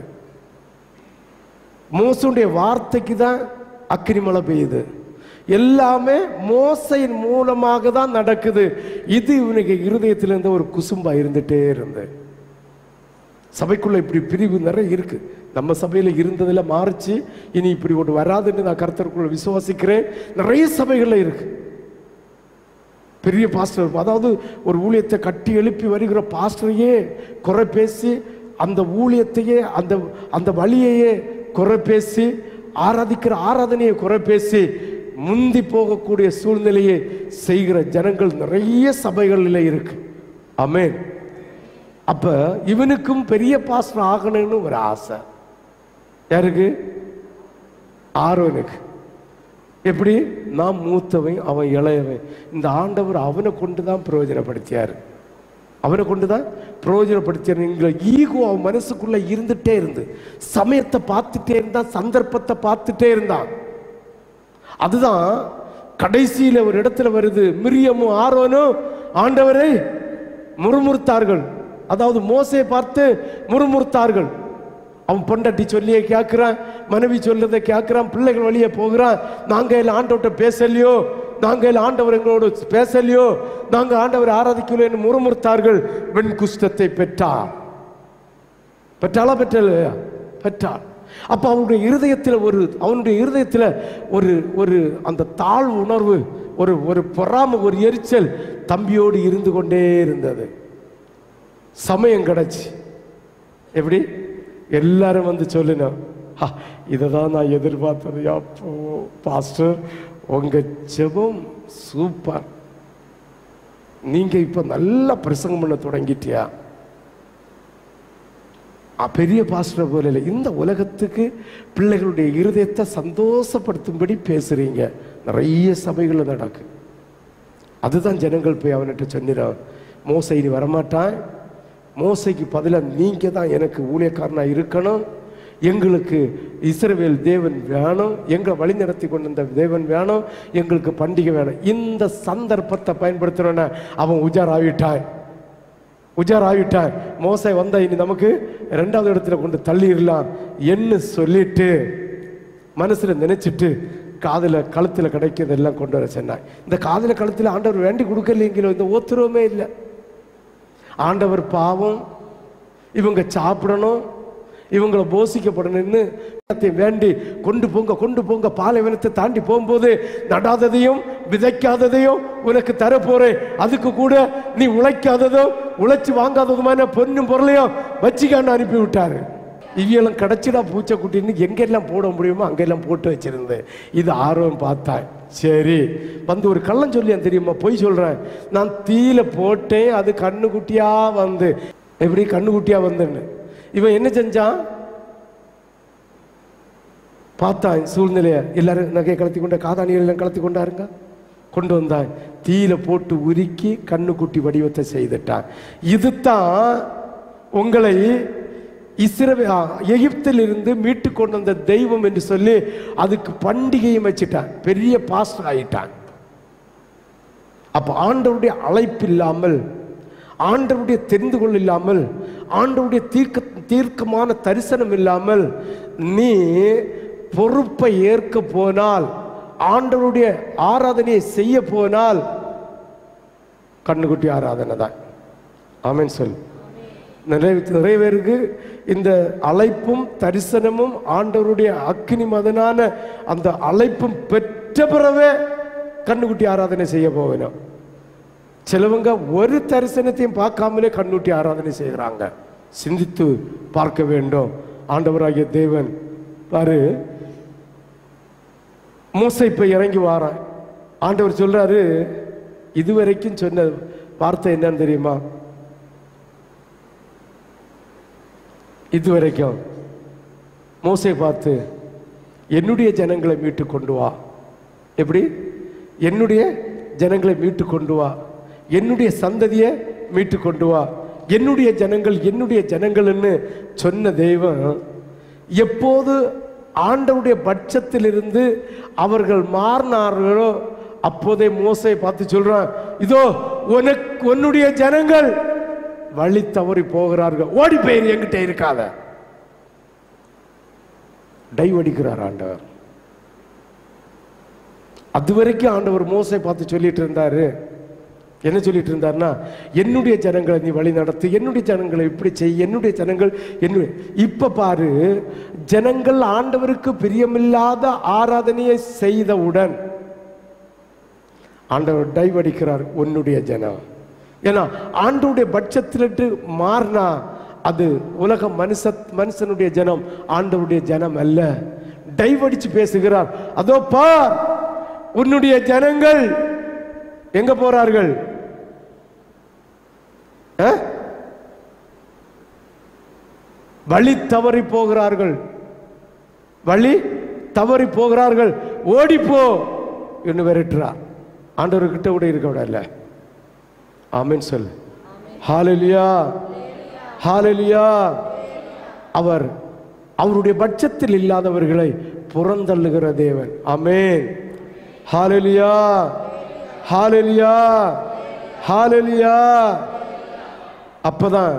மோசனுடைய வார்த்தைக்கு தான் அக்கினிமழை பெய்யுது எல்லாமே மோசையின் மூலமாக தான் நடக்குது இது இவனுக்கு இருதயத்தில் இருந்த ஒரு குசும்பா இருந்துட்டே இருந்து சபைக்குள்ள இப்படி பிரிவு நிறைய இருக்கு நம்ம சபையில இருந்ததுல மாறிச்சு இனி இப்படி ஒன்று வராதுன்னு நான் கருத்தருக்குள்ள விசுவாசிக்கிறேன் நிறைய சபைகள்ல இருக்கு பெரிய பாஸ்டர் அதாவது ஒரு ஊழியத்தை கட்டி எழுப்பி வருகிற பாஸ்டரையே குறை பேசி அந்த ஊழியத்தையே அந்த அந்த வழியையே குறை பேசி ஆராதிக்கிற ஆராதனையை குறை பேசி முந்தி போகக்கூடிய சூழ்நிலையை செய்கிற ஜனங்கள் நிறைய சபைகளில் இருக்கு ஆமென் அப்ப இவனுக்கும் பெரிய பாஸ்டர் ஆகணும்னு ஒரு ஆசை யாருக்கு ஆரோனுக்கு எப்படி நான் மூத்தவன் அவன் இளையவன் இந்த ஆண்டவர் அவனை கொண்டு தான் பிரயோஜனப்படுத்தியார் அவனை கொண்டு தான் பிரயோஜனப்படுத்தியார் ஈகோ அவன் மனசுக்குள்ள இருந்துட்டே இருந்து சமயத்தை பார்த்துட்டே இருந்தான் சந்தர்ப்பத்தை பார்த்துட்டே இருந்தான் அதுதான் கடைசியில ஒரு இடத்துல வருது மிரியமும் ஆரோனும் ஆண்டவரை முறுமுறுத்தார்கள் அதாவது மோசையை பார்த்து முறுமுறுத்தார்கள் அவன் பொண்டாட்டி சொல்லியே கேட்கிறான் மனைவி சொல்றதை கேட்கிறான் பிள்ளைகள் வழியே போகிறான் நாங்க எல்லாம் ஆண்டவர்கிட்ட பேசலையோ நாங்க எல்லாம் ஆண்டவர் எங்களோட பேசலையோ நாங்க ஆண்டவர் ஆராதிக்கலையோன்னு முறுமுறுத்தார்கள் வெண் குஷ்டத்தை பெற்றார் பெற்றாளா பெற்றலையா பெற்றாள் அப்ப அவனுடைய இருதயத்தில் ஒரு அவனுடைய இருதயத்தில் ஒரு ஒரு அந்த தாழ் உணர்வு ஒரு ஒரு பொறாம ஒரு எரிச்சல் தம்பியோடு இருந்து கொண்டே இருந்தது சமயம் கிடைச்சு எப்படி எல்லாரும் வந்து சொல்லணும் இதை தான் நான் எதிர்பார்த்தது அப்போ பாஸ்டர் உங்க ஜெபம் சூப்பர் நீங்க இப்ப நல்லா பிரசங்கம் பண்ண தொடங்கிட்டியா அ, பெரிய பாஸ்டர் போல இல்லை இந்த உலகத்துக்கு பிள்ளைகளுடைய இருதயத்தை சந்தோஷப்படுத்தும்படி பேசுறீங்க நிறைய சபைகளில் நடக்கு அதுதான் ஜனங்கள் போய் அவன்கிட்ட சொன்னிறான் மோசை இனி வரமாட்டான் மோசைக்கு பதிலாக நீங்க தான் எனக்கு ஊழியக்காரனா இருக்கணும் எங்களுக்கு இஸ்ரவேல் தேவன் வேணும் எங்களை வழிநடத்தி கொண்டு வந்த தேவன் வேணும் எங்களுக்கு பண்டிகை வேணும் இந்த சந்தர்ப்பத்தை பயன்படுத்தணும்னா அவன் உஜார் ஆகிட்டான் உஜார் ஆகிட்டான் மோசை வந்தா இனி நமக்கு ரெண்டாவது இடத்துல கொண்டு தள்ளிடலாம் என்ன சொல்லிட்டு மனசுல நினைச்சிட்டு காதுல கழுத்துல கிடைக்கிறதெல்லாம் கொண்டு வர சொன்னான் இந்த காதுல கழுத்துல ஆண்டவர் வேண்டி கொடுக்கலைங்களோ இந்த ஒத்துருவமே இல்லை ஆண்டவர் பாவம் இவங்க சாப்பிடணும் இவங்களை போஷிக்கப்படணும்னு எல்லாத்தையும் வேண்டி கொண்டு போங்க கொண்டு போங்க பாலைவனத்தை தாண்டி போகும்போது நடாததையும் விதைக்காததையும் உனக்கு தர போறேன் அதுக்கு கூட நீ உழைக்காததும் உழைச்சு வாங்காததுமான பொண்ணும் பொருளையும் வச்சுக்கான்னு அனுப்பி விட்டாரு இவியெல்லாம் கிடைச்சிடா பூச்சக்குட்டின்னு எங்கெல்லாம் போட முடியுமோ அங்கெல்லாம் போட்டு வச்சிருந்தேன் இது ஆர்வம் பார்த்தாய் சரி வந்து ஒரு கள்ளம் சொல்லியான் தெரியுமா பொய் சொல்றேன் நான் தீயில போட்டேன் அது கண்ணுக்குட்டியா வந்து எப்படி கண்ணுக்குட்டியா வந்துன்னு இவன் என்ன செஞ்சான் பார்த்தான் சூழ்நிலைய எல்லாரும் நகையை கலத்தி கொண்ட காதாணிகள் எல்லாம் கலத்தி கொண்டாருங்க கொண்டு வந்தான் தீயில போட்டு உருக்கி கண்ணுக்குட்டி வடிவத்தை செய்துட்டான் இதுதான் உங்களை இஸ்ரவே ஆ, எகிப்திலிருந்து மீட்டு கொண்டு வந்த தெய்வம் என்று சொல்லி அதுக்கு பண்டிகையும் வச்சுட்டான் பெரிய பாஸ்டர் ஆயிட்டான் அப்ப ஆண்டவருடைய அழைப்பு இல்லாமல் ஆண்டவருடைய தெரிந்து கொள்ள இல்லாமல் ஆண்டவருடைய தீர்க்க தீர்க்கமான தரிசனம் இல்லாமல் நீ பொறுப்பை ஏற்க போனால் ஆண்டவருடைய ஆராதனையை செய்ய போனால் கண்ணுக்குட்டி ஆராதனை தான் ஆமென் சொல் நிறைய நிறைய பேருக்கு இந்த அழைப்பும் தரிசனமும் ஆண்டவருடைய அக்கினி மதனான அந்த அழைப்பும் பெற்ற பிறவே கண்ணுக்குட்டி ஆராதனை செய்ய போகணும் சிலவங்க ஒரு தரிசனத்தையும் பார்க்காமலே கண்ணுட்டி ஆராதனை செய்கிறாங்க சிந்தித்து பார்க்க வேண்டும் ஆண்டவராகிய தேவன் பாரு மூசை இப்ப இறங்கி வாரான் ஆண்டவர் சொல்றாரு இதுவரைக்கும் சொன்ன வார்த்தை என்னன்னு தெரியுமா இதுவரைக்கும் மோசை பார்த்து என்னுடைய ஜனங்களை மீட்டு கொண்டு வா எப்படி என்னுடைய ஜனங்களை மீட்டு கொண்டு வா என்னுடைய சந்ததியை மீட்டு கொண்டு வா என்னுடைய ஜனங்கள் என்னுடைய ஜனங்கள்னு சொன்ன தெய்வம் எப்போது ஆண்டவருடைய பட்சத்திலிருந்து அவர்கள் மாறினார்களோ அப்போதே மோசையை பார்த்து சொல்றான் இதோ உனக்கு உன்னுடைய ஜனங்கள் வழி தவறி போகிறார்கள் ஓடி போயிரு என்கிட்ட இருக்காத டைவடிக்கிறார் ஆண்டவர் அது வரைக்கும் ஆண்டவர் மோசை பார்த்து சொல்லிட்டு இருந்தாரு என்ன சொல்லிட்டு இருந்தாருன்னா என்னுடைய ஜனங்களை நீ வழி நடத்து என்னுடைய ஜனங்களை இப்படி செய் என்னுடைய ஜனங்கள் என்னுடைய இப்ப பாரு ஜனங்கள் ஆண்டவருக்கு பிரியமில்லாத ஆராதனையை செய்தவுடன் ஆண்டவர் டைவடிக்கிறார் உன்னுடைய ஜனம் ஏன்னா ஆண்டவருடைய பட்சத்திலிட்டு மாறினா அது உலக மனுஷ மனுஷனுடைய ஜனம் ஆண்டவருடைய ஜனம் அல்ல டைவடிச்சு பேசுகிறார் அதோ பார் உன்னுடைய ஜனங்கள் எங்க போறார்கள் ஆ? வழி தவறி போகிறார்கள் வழி தவறி போகிறார்கள் ஓடிப்போ என்று விரட்டுறார் ஆண்டவர்கிட்ட கூட இருக்க விடல ஆமென் சொல்லு ஹாலலியா ஹாலலியா அவர் அவருடைய பட்சத்தில் இல்லாதவர்களை புறந்தள்ளுகிற தேவன் ஆமென் ஹாலலியா ஹாலலியா ஹாலலியா அப்பதான்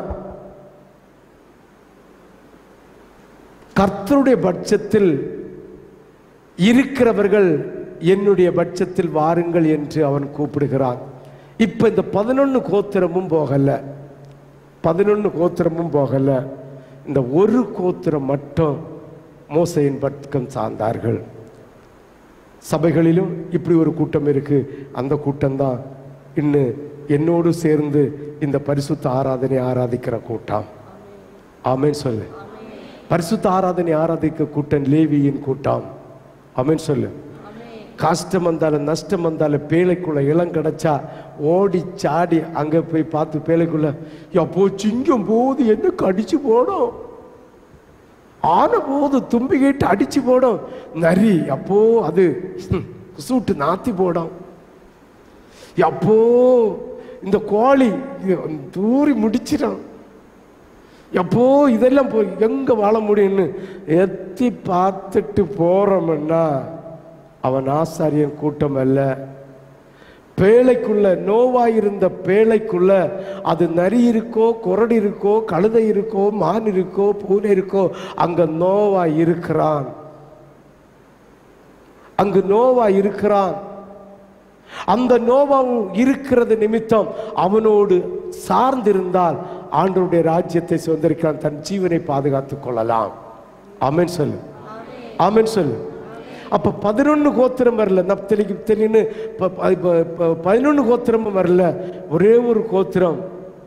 கர்த்தருடைய பட்சத்தில் இருக்கிறவர்கள் என்னுடைய பட்சத்தில் வாருங்கள் என்று அவன் கூப்பிடுகிறான் இப்ப இந்த பதினொன்னு கோத்திரமும் போகல பதினொன்னு கோத்திரமும் போகல இந்த ஒரு கோத்திரம் மட்டும் மோசையின் பக்கம் சார்ந்தார்கள் சபைகளிலும் இப்படி ஒரு கூட்டம் இருக்கு அந்த கூட்டம்தான் இன்னும் என்னோடு சேர்ந்து இந்த பரிசுத்த ஆராதனை ஆராதிக்கிற கூட்டம் ஆமென் சொல்லு பரிசுத்த ஆராதனை ஆராதிக்க கூட்டம் லேவியின் கூட்டம் ஆமென் சொல்லு கஷ்டம் வந்தாலும் நஷ்டம் வந்தாலும் பேழைக்குள்ள இளம் கிடைச்சா ஓடி சாடி அங்க போய் பார்த்து பேழைக்குள்ள எப்போ சிங்கம் போது என்ன கடிச்சு போடும் ஆன போது தும்பி கேட்டு அடிச்சு போடும் நரி அப்போ அது சூட்டு நாத்தி போடும் அப்போ இந்த கோழி இது தூரி முடிச்சிடும் எப்போ இதெல்லாம் போய் எங்க வாழ முடியும்னு எத்தி பார்த்துட்டு போறோம்னா அவன் ஆசாரியன் கூட்டம் அல்ல பேழைக்குள்ள நோவாயிருந்த பேழைக்குள்ள அது நரி இருக்கோ குரடு இருக்கோ கழுதை இருக்கோ மான் இருக்கோ பூனை இருக்கோ அங்க நோவா இருக்கிறான் அங்கு நோவா இருக்கிறான் அந்த நோவாவும் இருக்கிறது நிமித்தம் அவனோடு சார்ந்திருந்தால் ஆண்டவருடைய ராஜ்யத்தை சுதந்திரிக்கிறான் தன் ஜீவனை பாதுகாத்துக் கொள்ளலாம் ஆமென் சொல்லு ஆமென் சொல்லு அப்ப பதினொன்னு கோத்திரம் வரல நப்தலிக்கு தெளின்னு பதினொன்னு கோத்திரமும் வரல ஒரே ஒரு கோத்திரம்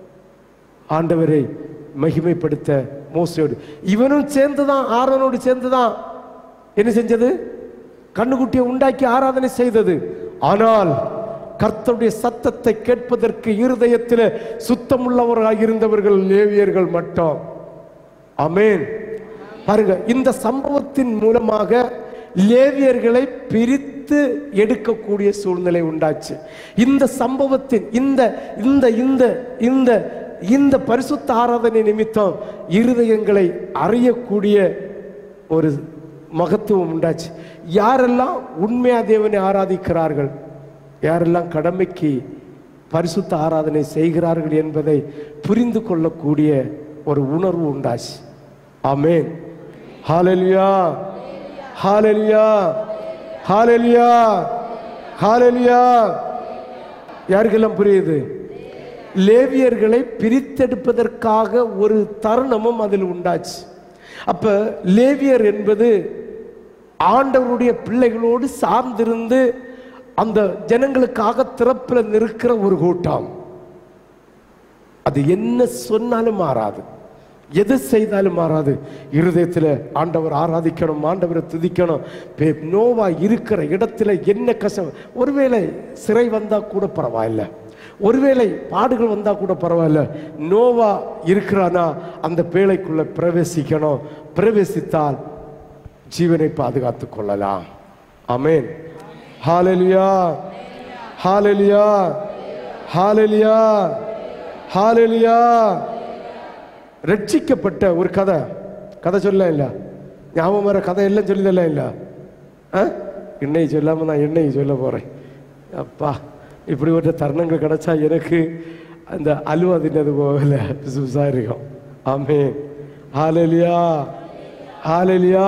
ஆண்டவரை மகிமைப்படுத்த மோசையோடு இவனும் சேர்ந்துதான் ஆரோனோடு சேர்ந்துதான் என்ன செஞ்சது கண்ணுக்குட்டியை உண்டாக்கி ஆராதனை செய்தது ஆனால் கர்த்தருடைய சத்தத்தை கேட்பதற்கு இருதயத்தில் சுத்தமுள்ளவராக இருந்தவர்கள் லேவியர்கள் மட்டும் அமேன் பாருங்க இந்த சம்பவத்தின் மூலமாக லேவியர்களை பிரித்து எடுக்கக்கூடிய சூழ்நிலை உண்டாச்சு இந்த சம்பவத்தின் இந்த இந்த இந்த இந்த இந்த பரிசுத்த ஆராதனை நிமித்தம் இருதயங்களை அறியக்கூடிய ஒரு மகத்துவம் உண்டாச்சு யாரெல்லாம் உண்மையா தேவனை ஆராதிக்கிறார்கள் யாரெல்லாம் கடமைக்கு பரிசுத்த ஆராதனை செய்கிறார்கள் என்பதை புரிந்து கொள்ளக்கூடிய ஒரு உணர்வு உண்டாச்சு ஆமென் ஹalleluya ஹalleluya ஹalleluya ஹalleluya யாருக்கெல்லாம் புரியுது லேவியர்களை பிரித்தெடுப்பதற்காக ஒரு தருணமும் அதில் உண்டாச்சு அப்ப லேவியர் என்பது ஆண்டவருடைய பிள்ளைகளோடு சார்ந்திருந்து அந்த ஜனங்களுக்காக திறப்பில் நிற்கிற ஒரு கூட்டம் அது என்ன சொன்னாலும் மாறாது எது செய்தாலும் மாறாது இருதயத்தில் ஆண்டவர் ஆராதிக்கணும் ஆண்டவரை துதிக்கணும் பே- நோவா இருக்கிற இடத்துல என்ன கஷ்டம் ஒருவேளை சிறை வந்தா கூட பரவாயில்ல ஒருவேளை பாடுகள் வந்தா கூட பரவாயில்ல நோவா இருக்கிறானா அந்த பேழைக்குள்ள பிரவேசிக்கணும் பிரவேசித்தால் ஜீவனை பாதுகாத்துக் கொள்ளலாம் ஆமென் ஹalleluya ஹalleluya ஹalleluya ஹalleluya ரட்சிக்கப்பட்ட ஒரு கதை கதை சொல்ல இல்ல ஞாபகம் வர கதை எல்லாம் சொல்லிதெல்லாம் இல்ல ஆ? இன்னைக்கு சொல்லாம நான் என்னைக்கு சொல்ல போறேன் அப்பா இப்படிப்பட்ட தருணங்கள் கிடைச்சா எனக்கு அந்த அலுவா தின்னது போகல பிசுபிசா இருக்கும் ஆமே ஹாலலியா ஹாலலியா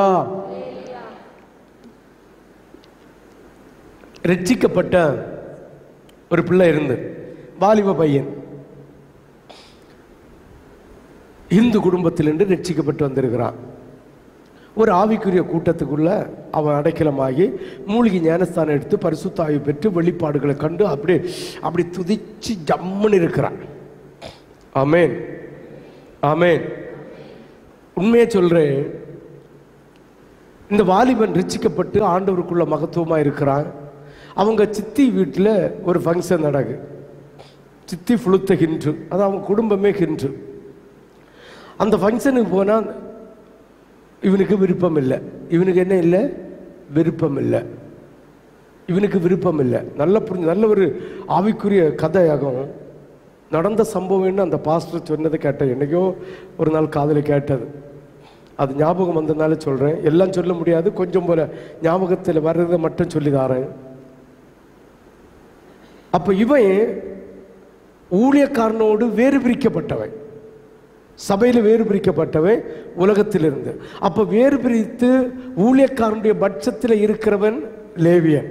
ரட்சிக்கப்பட்ட ஒரு பிள்ளை இருந்து வாலிப பையன் இந்து குடும்பத்திலிருந்து ரட்சிக்கப்பட்டு வந்திருக்கிறான் ஒரு ஆவிக்குரிய கூட்டத்துக்குள்ள அவன் அடைக்கலமாகி மூலிகை ஞானஸ்தானம் எடுத்து பரிசுத்தாவி பெற்று வெளிப்பாடுகளை கண்டு அப்படியே அப்படி துதிச்சு ஜம்முன்னு இருக்கிறான் ஆமேன் ஆமேன் உண்மையை சொல்றேன் இந்த வாலிபன் ரட்சிக்கப்பட்டு ஆண்டவருக்குள்ள மகத்துவமா இருக்கிறான் அவங்க சித்தி வீட்டில் ஒரு ஃபங்க்ஷன் நடக்கு சித்தி ஃபுளுத்த ஹின்று அது அவங்க குடும்பமே ஹின்று அந்த ஃபங்க்ஷனுக்கு போனால் இவனுக்கு விருப்பம் இல்லை இவனுக்கு என்ன இல்லை விருப்பம் இல்லை இவனுக்கு விருப்பம் இல்லை நல்ல புரிஞ்சு நல்ல ஒரு ஆவிக்குரிய கதையாகும் நடந்த சம்பவம்னு அந்த பாஸ்டர் சொன்னதை கேட்டேன் என்னைக்கோ ஒரு நாள் காதில் கேட்டது அது ஞாபகம் வந்ததுனால சொல்கிறேன் எல்லாம் சொல்ல முடியாது கொஞ்சம் போல ஞாபகத்தில் வர்றதை மட்டும் சொல்லி தாரேன் அப்போ இவன் ஊழியக்காரனோடு வேறு பிரிக்கப்பட்டவன் சபையில் வேறு பிரிக்கப்பட்டவன் உலகத்திலிருந்து அப்ப வேறு பிரித்து ஊழியக்காரனுடைய பட்சத்தில் இருக்கிறவன் லேவியன்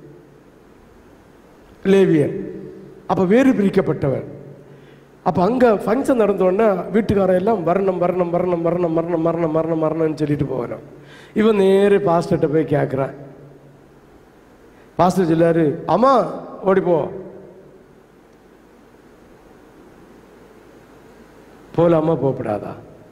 லேவியன் அப்ப வேறு பிரிக்கப்பட்டவன் அப்ப அங்க ஃபங்க்ஷன் நடந்த உடனே வீட்டுக்காரன் எல்லாம் வரணும் வரணும் வரணும் வரணும் மரணம் மரணம் மரணம் மரணம்னு சொல்லிட்டு போவான் இவன் நேரே பாஸ்டர்கிட்ட போய் கேட்குறான் பாஸ்டர் சொல்லாரு அம்மா ஓடி போ போலாமா போகப்படாதா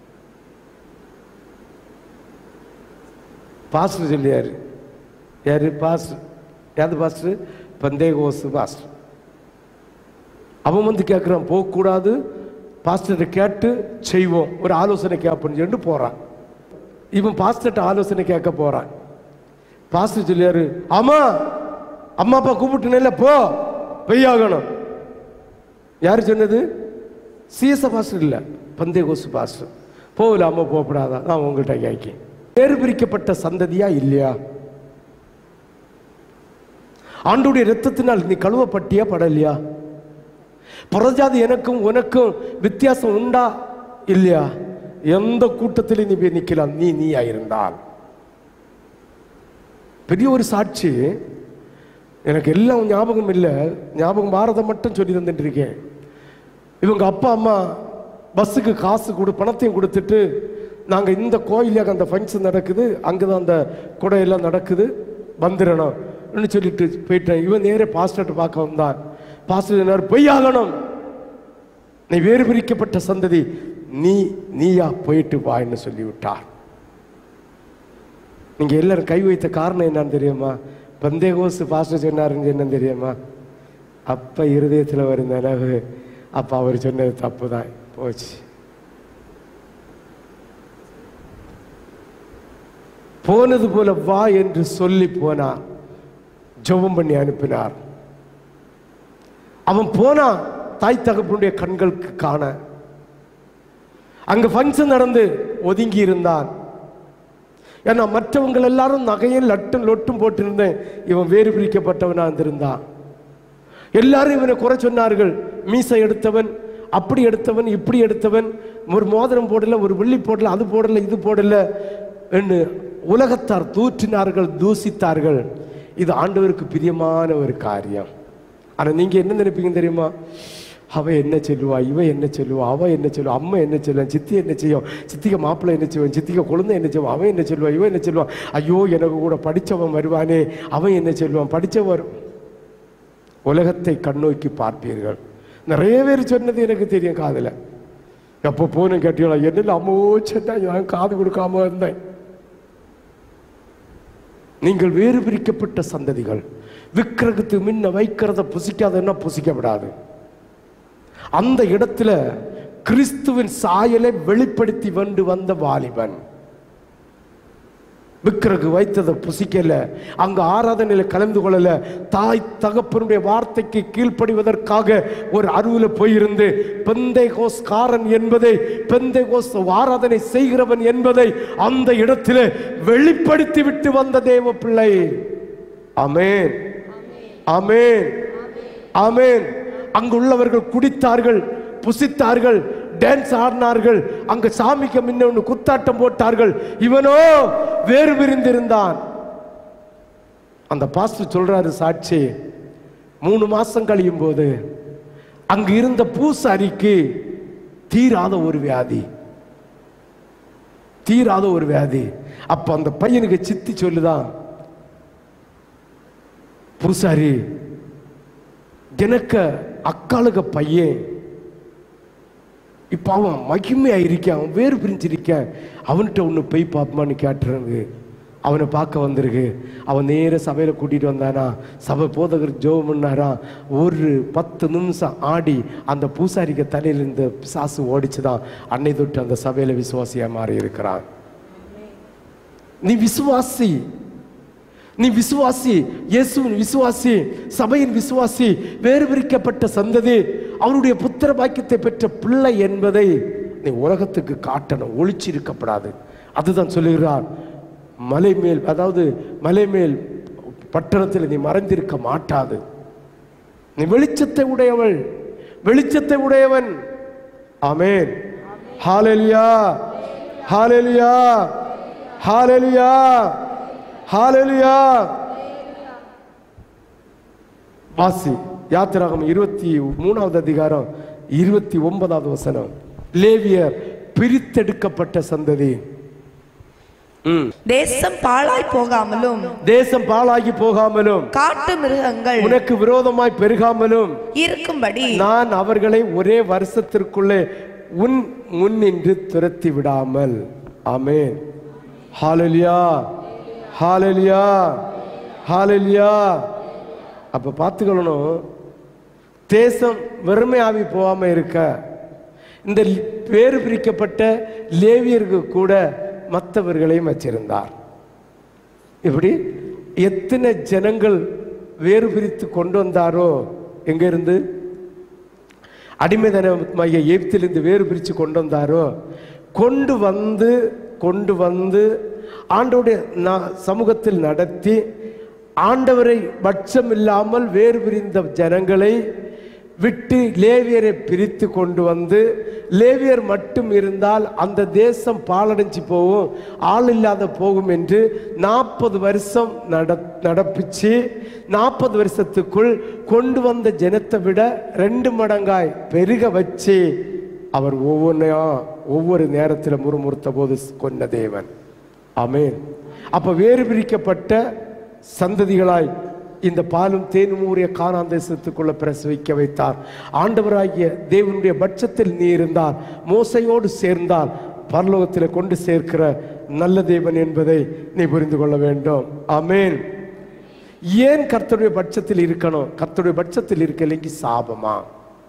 பாஸ்டர் சொல்லியாரு யாரு பாஸ்டர் யாரு பாஸ்டர் பந்தேகோசு பாஸ்டர் அவன் வந்து கேட்குறான் போகக்கூடாது பாஸ்டர்கிட்ட கேட்டு செய்வோம் ஒரு ஆலோசனை கேட்போம்னு சொல்லிட்டு போறான் இவன் பாஸ்டர்கிட்ட ஆலோசனை கேட்க போறான் பாஸ்டர் சொல்லியாரு ஆமா அம்மா அப்பா கூப்பிட்டுனேல போ பொய்யாகணும் யாரு சொன்னது சிஎஸ் பாஸ்டர் இல்லை பந்தே கோசு பாஸ்டர் போகலாம போகப்படாதா நான் உங்கள்கிட்ட கேட்கேன் வேறு பிரிக்கப்பட்ட சந்ததியா இல்லையா ஆண்டுடைய ரத்தத்தினால் நீ கழுவப்பட்டியா படலையா புறஜாதி எனக்கும் உனக்கும் வித்தியாசம் உண்டா இல்லையா எந்த கூட்டத்திலும் நீ போய் நிக்கலாம் நீ நீயா இருந்தால் பெரிய ஒரு சாட்சி எனக்கு எல்லாம் ஞாபகம் இல்லை ஞாபகம் பாரதம் மட்டும் சொல்லி தந்துட்டு இருக்கேன் இவங்க அப்பா அம்மா பஸ்ஸுக்கு காசு கொடு பணத்தையும் கொடுத்துட்டு நாங்கள் இந்த கோயிலுக்கு அந்த ஃபங்க்ஷன் நடக்குது அங்கே தான் அந்த குடையெல்லாம் நடக்குது வந்துடணும் சொல்லிட்டு போயிட்டேன் இவன் நேரே பாஸ்டர்கிட்ட பார்க்க வந்தான் பாஸ்டர் சொன்னார் பொய்யாகணும் நீ வேறு பிரிக்கப்பட்ட சந்ததி நீ நீயா போயிட்டு வான்னு சொல்லி விட்டார் நீங்க எல்லாரும் கை வைத்த காரணம் என்னன்னு தெரியுமா பந்தேகோஸ் பாஸ்டர் சொன்னாருன்னு என்னன்னு தெரியுமா அப்ப இருதயத்துல வரும் நினைவு அப்ப அவர் சொன்னது தப்பு தான் போச்சு போனது போல வா என்று சொல்லி போனார் ஜெபம் பண்ணி அனுப்பினார் அவன் போனான் தாய் தகப்பனுடைய கண்களுக்கு காண அங்க ஃபங்க்ஷன் நடந்து ஒதுங்கி இருந்தான் ஏன்னா மற்றவங்க எல்லாரும் நகையும் லட்டும் லொட்டும் போட்டிருந்தேன் இவன் வேறு பிரிக்கப்பட்டவனா இருந்திருந்தான் எல்லாரும் இவனை குறை சொன்னார்கள் மீசை எடுத்தவன் அப்படி எடுத்தவன் இப்படி எடுத்தவன் ஒரு மோதிரம் போடல ஒரு வெள்ளி போடல அது போடல இது போடல என்று உலகத்தார் தூற்றினார்கள் தூசித்தார்கள் இது ஆண்டவருக்கு பிரியமான ஒரு காரியம் ஆனா நீங்க என்ன நினைப்பீங்க தெரியுமா அவ என்ன சொல்லுவா இவ என்ன சொல்லுவா அவ என்ன சொல்லுவா அம்மா என்ன சொல்லுவா சித்தி என்ன செய்யும் சித்திக மாப்பிள்ளை என்ன செய்வான் சித்திக குழந்தை என்ன செய்வான் அவன் என்ன சொல்லுவா இவன் என்ன சொல்லுவான் ஐயோ எனக்கு கூட படிச்சவன் வருவானே அவன் என்ன சொல்லுவான் படிச்சவர் உலகத்தை கண்ணோக்கி பார்ப்பீர்கள் நிறைய பேர் சொன்னது எனக்கு தெரியும் காதுல எப்போ போன கேட்டீங்களா என்னல அம்மோ சொன்னா நான் காது கொடுக்காம இருந்தேன் நீங்கள் வேறு பிரிக்கப்பட்ட சந்ததிகள் விக்கிரகத்து முன்ன வைக்கிறத புசிக்காதன்னா புசிக்கப்படாது அந்த இடத்துல கிறிஸ்துவின் சாயலை வெளிப்படுத்தி கொண்டு வந்த வாலிபன் விக்கிரகு வைத்ததை புசிக்கல அங்க ஆராதனையில கலந்து கொள்ளல தாய் தகப்பனுடைய வார்த்தைக்கு கீழ்ப்படிவதற்காக ஒரு அருவில போயிருந்து பெந்தை காரன் என்பதை பெந்தை ஆராதனை செய்கிறவன் என்பதை அந்த இடத்திலே வெளிப்படுத்தி விட்டு வந்த தேவ பிள்ளை ஆமென் ஆமென் ஆமென் அங்குள்ளவர்கள் குடித்தார்கள் புசித்தார்கள் டான்ஸ் ஆடினார்கள் அங்க சாமிக்கு முன்ன ஒன்று குத்தாட்டம் போட்டார்கள் இவனோ வேறு பிரிந்திருந்தான் அந்த பாஸ்டர் சொல்றாரு சாட்சி மூணு மாசம் கழியும் போது அங்கு இருந்த பூசாரிக்கு தீராத ஒரு வியாதி தீராத ஒரு வியாதி அப்ப அந்த பையனுக்கு சித்தி சொல்லுதான் பூசாரி எனக்கு அக்காளுக பையன் இப்ப அவன் மகிமையா இருக்கான் அவன் வேறு பிரிஞ்சிருக்கான் அவன்கிட்ட ஒன்று போய் பார்ப்போமான்னு கேட்டுறது அவனை பார்க்க வந்திருக்கு அவன் நேர சபையில கூட்டிட்டு வந்தானா சபை போதகர் ஜோம் பண்ணாரா ஒரு பத்து நிமிஷம் ஆடி அந்த பூசாரிக்கு தலையில இருந்த பிசாசு ஓடிச்சுதான் அன்னை தொட்டு அந்த சபையில விசுவாசியா மாறி இருக்கிறான் நீ விசுவாசி நீ விசுவாசி இயேசுவின் விசுவாசி சபையின் விசுவாசி வேறு பிரிக்கப்பட்ட சந்ததி அவருடைய புத்திர பாக்கியத்தை பெற்ற பிள்ளை என்பதை நீ உலகத்துக்கு காட்டணும் ஒளிச்சிருக்கப்படாது அதுதான் சொல்லுகிறார் மலை மேல் அதாவது மலை மேல் பட்டணத்தில் நீ மறைந்திருக்க மாட்டாது நீ வெளிச்சத்தை உடையவள் வெளிச்சத்தை உடையவன் ஆமென் ஹalleluya ஹalleluya ஹalleluya ஹalleluya வாசி யாத்திராகம் இருபத்தி மூணாவது அதிகாரம் இருபத்தி ஒன்பதாவது வசனம் லேவியர் பிரித்தெடுக்கப்பட்ட சந்ததி ம். தேசம் பாழாய் போகாமலும் தேசம் பாழாகி போகாமலும் காட்டு மிருகங்கள் உனக்கு விரோதமாய் பெருகாமலும் இருக்கும்படி நான் அவர்களை ஒரே வருஷத்திற்குள்ளே உன் முன் நின்று துரத்தி விடாமல் ஆமென் ஹalleluya ஹalleluya ஹalleluya அப்ப பார்த்துக்கணும் தேசம் வெறுமை ஆவி போகாம இருக்க இந்த பேறு பிரிக்கப்பட்ட லேவியருக்கு கூட மற்றவர்களையும் வச்சிருந்தார் இப்படி எத்தனை ஜனங்கள் வேறு பிரித்து கொண்டு வந்தாரோ எங்க இருந்து அடிமைதனமாகிய எகிப்திலிருந்து வேறு பிரித்து கொண்டு வந்தாரோ கொண்டு வந்து கொண்டு வந்து ஆண்டோடைய நா- சமூகத்தில் நடத்தி ஆண்டவரை பட்சம் இல்லாமல் வேறு பிரிந்த ஜனங்களை விட்டு லேவியரை பிரித்து கொண்டு வந்து லேவியர் மட்டும் இருந்தால் அந்த தேசம் பாலடைஞ்சு போகும் ஆள் இல்லாத போகும் என்று நாற்பது வருஷம் நட நடப்பிச்சு நாற்பது வருஷத்துக்குள் கொண்டு வந்த ஜனத்தை விட ரெண்டு மடங்காய் பெருக வச்சு அவர் ஒவ்வொன்றையா ஒவ்வொரு நேரத்தில் முறுமுறுத்த போது கொன்ன தேவன் ஆமென் அப்ப வேறு பிரிக்கப்பட்ட சந்ததிகளாய் இந்த பாலும் தேனும் ஊறிய கானான் தேசத்துக்குள்ள பிரசவிக்க வைத்தார் ஆண்டவராகிய தேவனுடைய பட்சத்தில் நீ இருந்தால் மோசையோடு சேர்ந்தால் பரலோகத்தில் கொண்டு சேர்க்கிற நல்ல தேவன் என்பதை நீ புரிந்து கொள்ள வேண்டும் ஆமென் ஏன் கர்த்தருடைய பட்சத்தில் இருக்கணும் கர்த்தருடைய பட்சத்தில் இருக்கலைக்கு சாபமா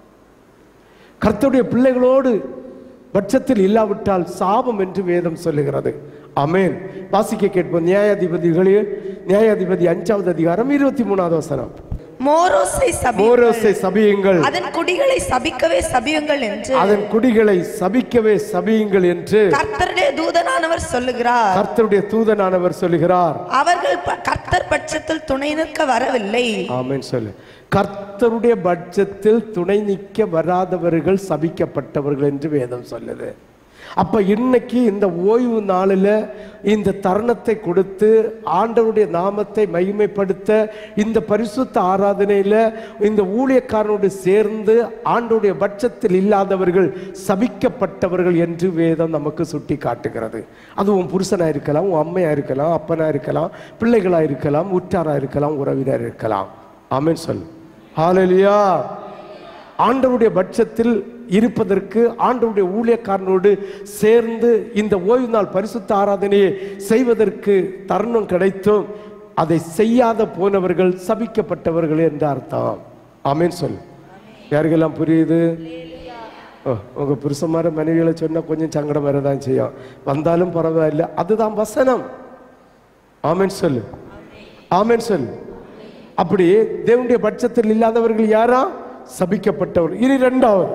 கர்த்தருடைய பிள்ளைகளோடு பட்சத்தில் இல்லாவிட்டால் சாபம் என்று வேதம் சொல்லுகிறது ஆமென் வாசிக்க கேட்போம் நியாயாதிபதிகளே நியாயாதிபதி அஞ்சாவது அதிகாரம் இருபத்தி மூணாவது வசனம் மோரோசை சபி மோரோசை சபியுங்கள் அதன் குடிகளை சபிக்கவே சபியுங்கள் என்று அதன் குடிகளை சபிக்கவே சபியுங்கள் என்று கர்த்தருடைய தூதனானவர் சொல்லுகிறார் கர்த்தருடைய தூதனானவர் சொல்லுகிறார் அவர்கள் ப- கர்த்தர் பட்சத்தில் துணை நிற்க வரவில்லை ஆமென் சொல்லு கர்த்தருடைய பட்சத்தில் துணை நிற்க வராதவர்கள் சபிக்கப்பட்டவர்கள் என்று வேதம் சொல்லுது அப்ப இன்னைக்கு இந்த ஓய்வு நாளில் இந்த தருணத்தை கொடுத்து ஆண்டவருடைய நாமத்தை மகிமைப்படுத்த இந்த பரிசுத்த ஆராதனையில இந்த ஊழியக்காரனோடு சேர்ந்து ஆண்டவருடைய பட்சத்தில் இல்லாதவர்கள் சபிக்கப்பட்டவர்கள் என்று வேதம் நமக்கு சுட்டி காட்டுகிறது அது உன் புருஷனா இருக்கலாம் உன் அம்மையா இருக்கலாம் அப்பனா இருக்கலாம் பிள்ளைகளா இருக்கலாம் உற்றாரா இருக்கலாம் உறவினர் இருக்கலாம் ஆமென் சொல் ஹalleluya ஆண்டவருடைய பட்சத்தில் இருப்பதற்கு ஆண்டவருடைய ஊழியக்காரனோடு சேர்ந்து இந்த ஓய்வு நாள் பரிசுத்த ஆராதனையை செய்வதற்கு தருணம் கிடைத்தும் அதை செய்யாத போனவர்கள் சபிக்கப்பட்டவர்கள் என்ற அர்த்தம் ஆமென் சொல் யாருக்கெல்லாம் புரியுது ஓ, உங்க புருஷமார மனைவிகளை சொன்னா கொஞ்சம் சங்கடம் வரதான் செய்யும் வந்தாலும் பரவாயில்ல அதுதான் வசனம் ஆமென் சொல்லு ஆமென் சொல்லு அப்படி தேவனுடைய பட்சத்தில் இல்லாதவர்கள் யாரா சபிக்கப்பட்டவர் இனி இரண்டாவது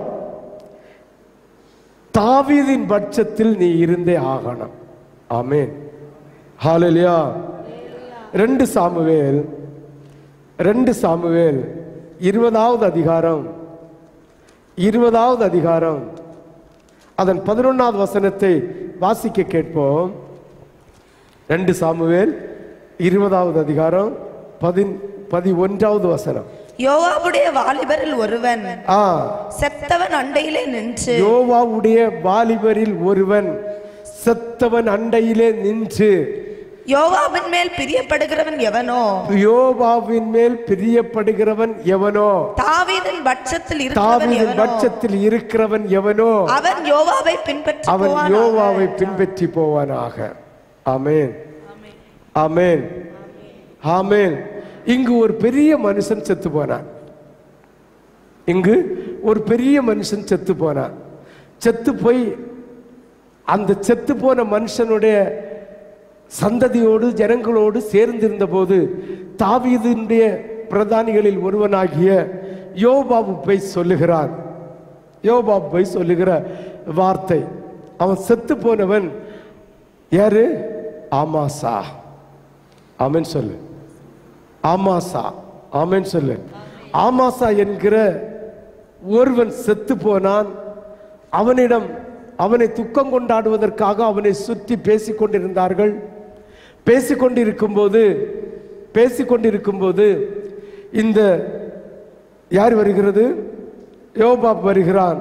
தாவீதின் பட்சத்தில் நீ இருந்தே ஆகணும் ஆமென் ஹalleluya ரெண்டு சாமுவேல் ரெண்டு சாமுவேல் இருபதாவது அதிகாரம் இருபதாவது அதிகாரம் அதன் பதினொன்னாவது வசனத்தை வாசிக்க கேட்போம் ரெண்டு சாமுவேல் இருபதாவது அதிகாரம் பதின் பதினொன்றாவது வசனம் யோவாவுடைய வாலிபரில் ஒருவன் ஆ செத்தவன் அண்டையிலே நின்று யோவாவுடைய வாலிபரில் ஒருவன் செத்தவன் அண்டையிலே நின்று யோவாவின் மேல் பிரியப்படுகிறவன் எவனோ யோவாவின் மேல் பிரியப்படுகிறவன் எவனோ தாவீதின் பட்சத்தில் இருக்கிறவன் தாவீதின் எவனோ பட்சத்தில் இருக்கிறவன் எவனோ அவன் யோவாவை பின்பற்றி அவன் போவானாக யோவாவை என்றான். பின்பற்றி போவானாக ஆமென் ஆமென் ஆமென் இங்கு ஒரு பெரிய மனுஷன் செத்து போனான் இங்கு ஒரு பெரிய மனுஷன் செத்து போனான் செத்து போய் அந்த செத்து போன மனுஷனுடைய சந்ததியோடு ஜனங்களோடு சேர்ந்திருந்த போது தாவீதினுடைய பிரதானிகளில் ஒருவனாகிய யோபாபு போய் சொல்லுகிறான் யோபாபு போய் சொல்லுகிற வார்த்தை அவன் செத்து போனவன் யாரு ஆமாசா ஆமென் சொல்லு ஆமாசா ஆமென் சொல்லு ஆமாசா என்கிற ஒருவன் செத்து போனான் அவனிடம் அவனை துக்கம் கொண்டாடுவதற்காக அவனை சுற்றி பேசிக் கொண்டிருந்தார்கள் பேசிக் கொண்டிருக்கும்போது பேசிக் கொண்டிருக்கும்போது இந்த யார் வருகிறது யோபாப் வருகிறான்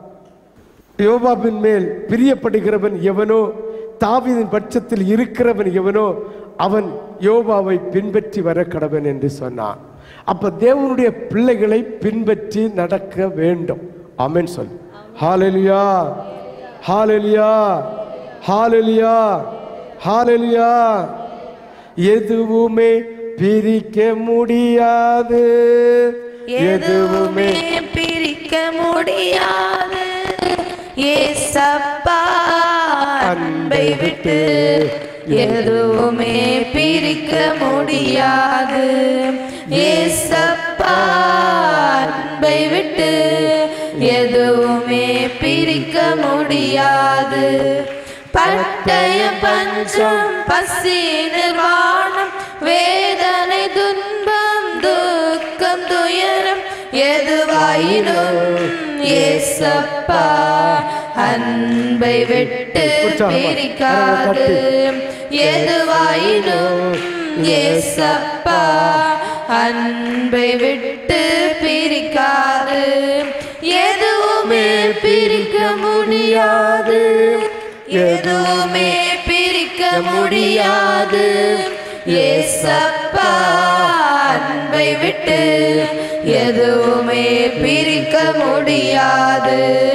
யோபாபின் மேல் பிரியப்படுகிறவன் எவனோ தாவீதின் பட்சத்தில் இருக்கிறவன் எவனோ அவன் யோபாவை பின்பற்றி வர கடவன் என்று சொன்னான் அப்ப தேவனுடைய பிள்ளைகளை பின்பற்றி நடக்க வேண்டும் ஆமென் சொல் ஹாலெலியா ஹாலெலியா ஹாலெலியா ஹாலெலியா எதுவுமே பிரிக்க முடியாது எதுவுமே பிரிக்க முடியாது ஏசப்பா அன்பை விட்டு எதுவுமே பிரிக்க முடியாது ஏசப்பா அன்பை விட்டு எதுவுமே பிரிக்க முடியாது பட்டய பஞ்சம் பசி நிர்வாணம் வேதனை துன்பம் துக்கம் துயரம் எதுவாயினும் ஏசப்பா அன்பை விட்டு உற்சாகமா, பிரிக்காது எதுவாயினும் ஏசப்பா அன்பை விட்டு பிரிக்காது எதுவுமே பிரிக்க முடியாது எதுவுமே பிரிக்க முடியாது ஏசப்பா அன்பை விட்டு எதுவுமே பிரிக்க முடியாது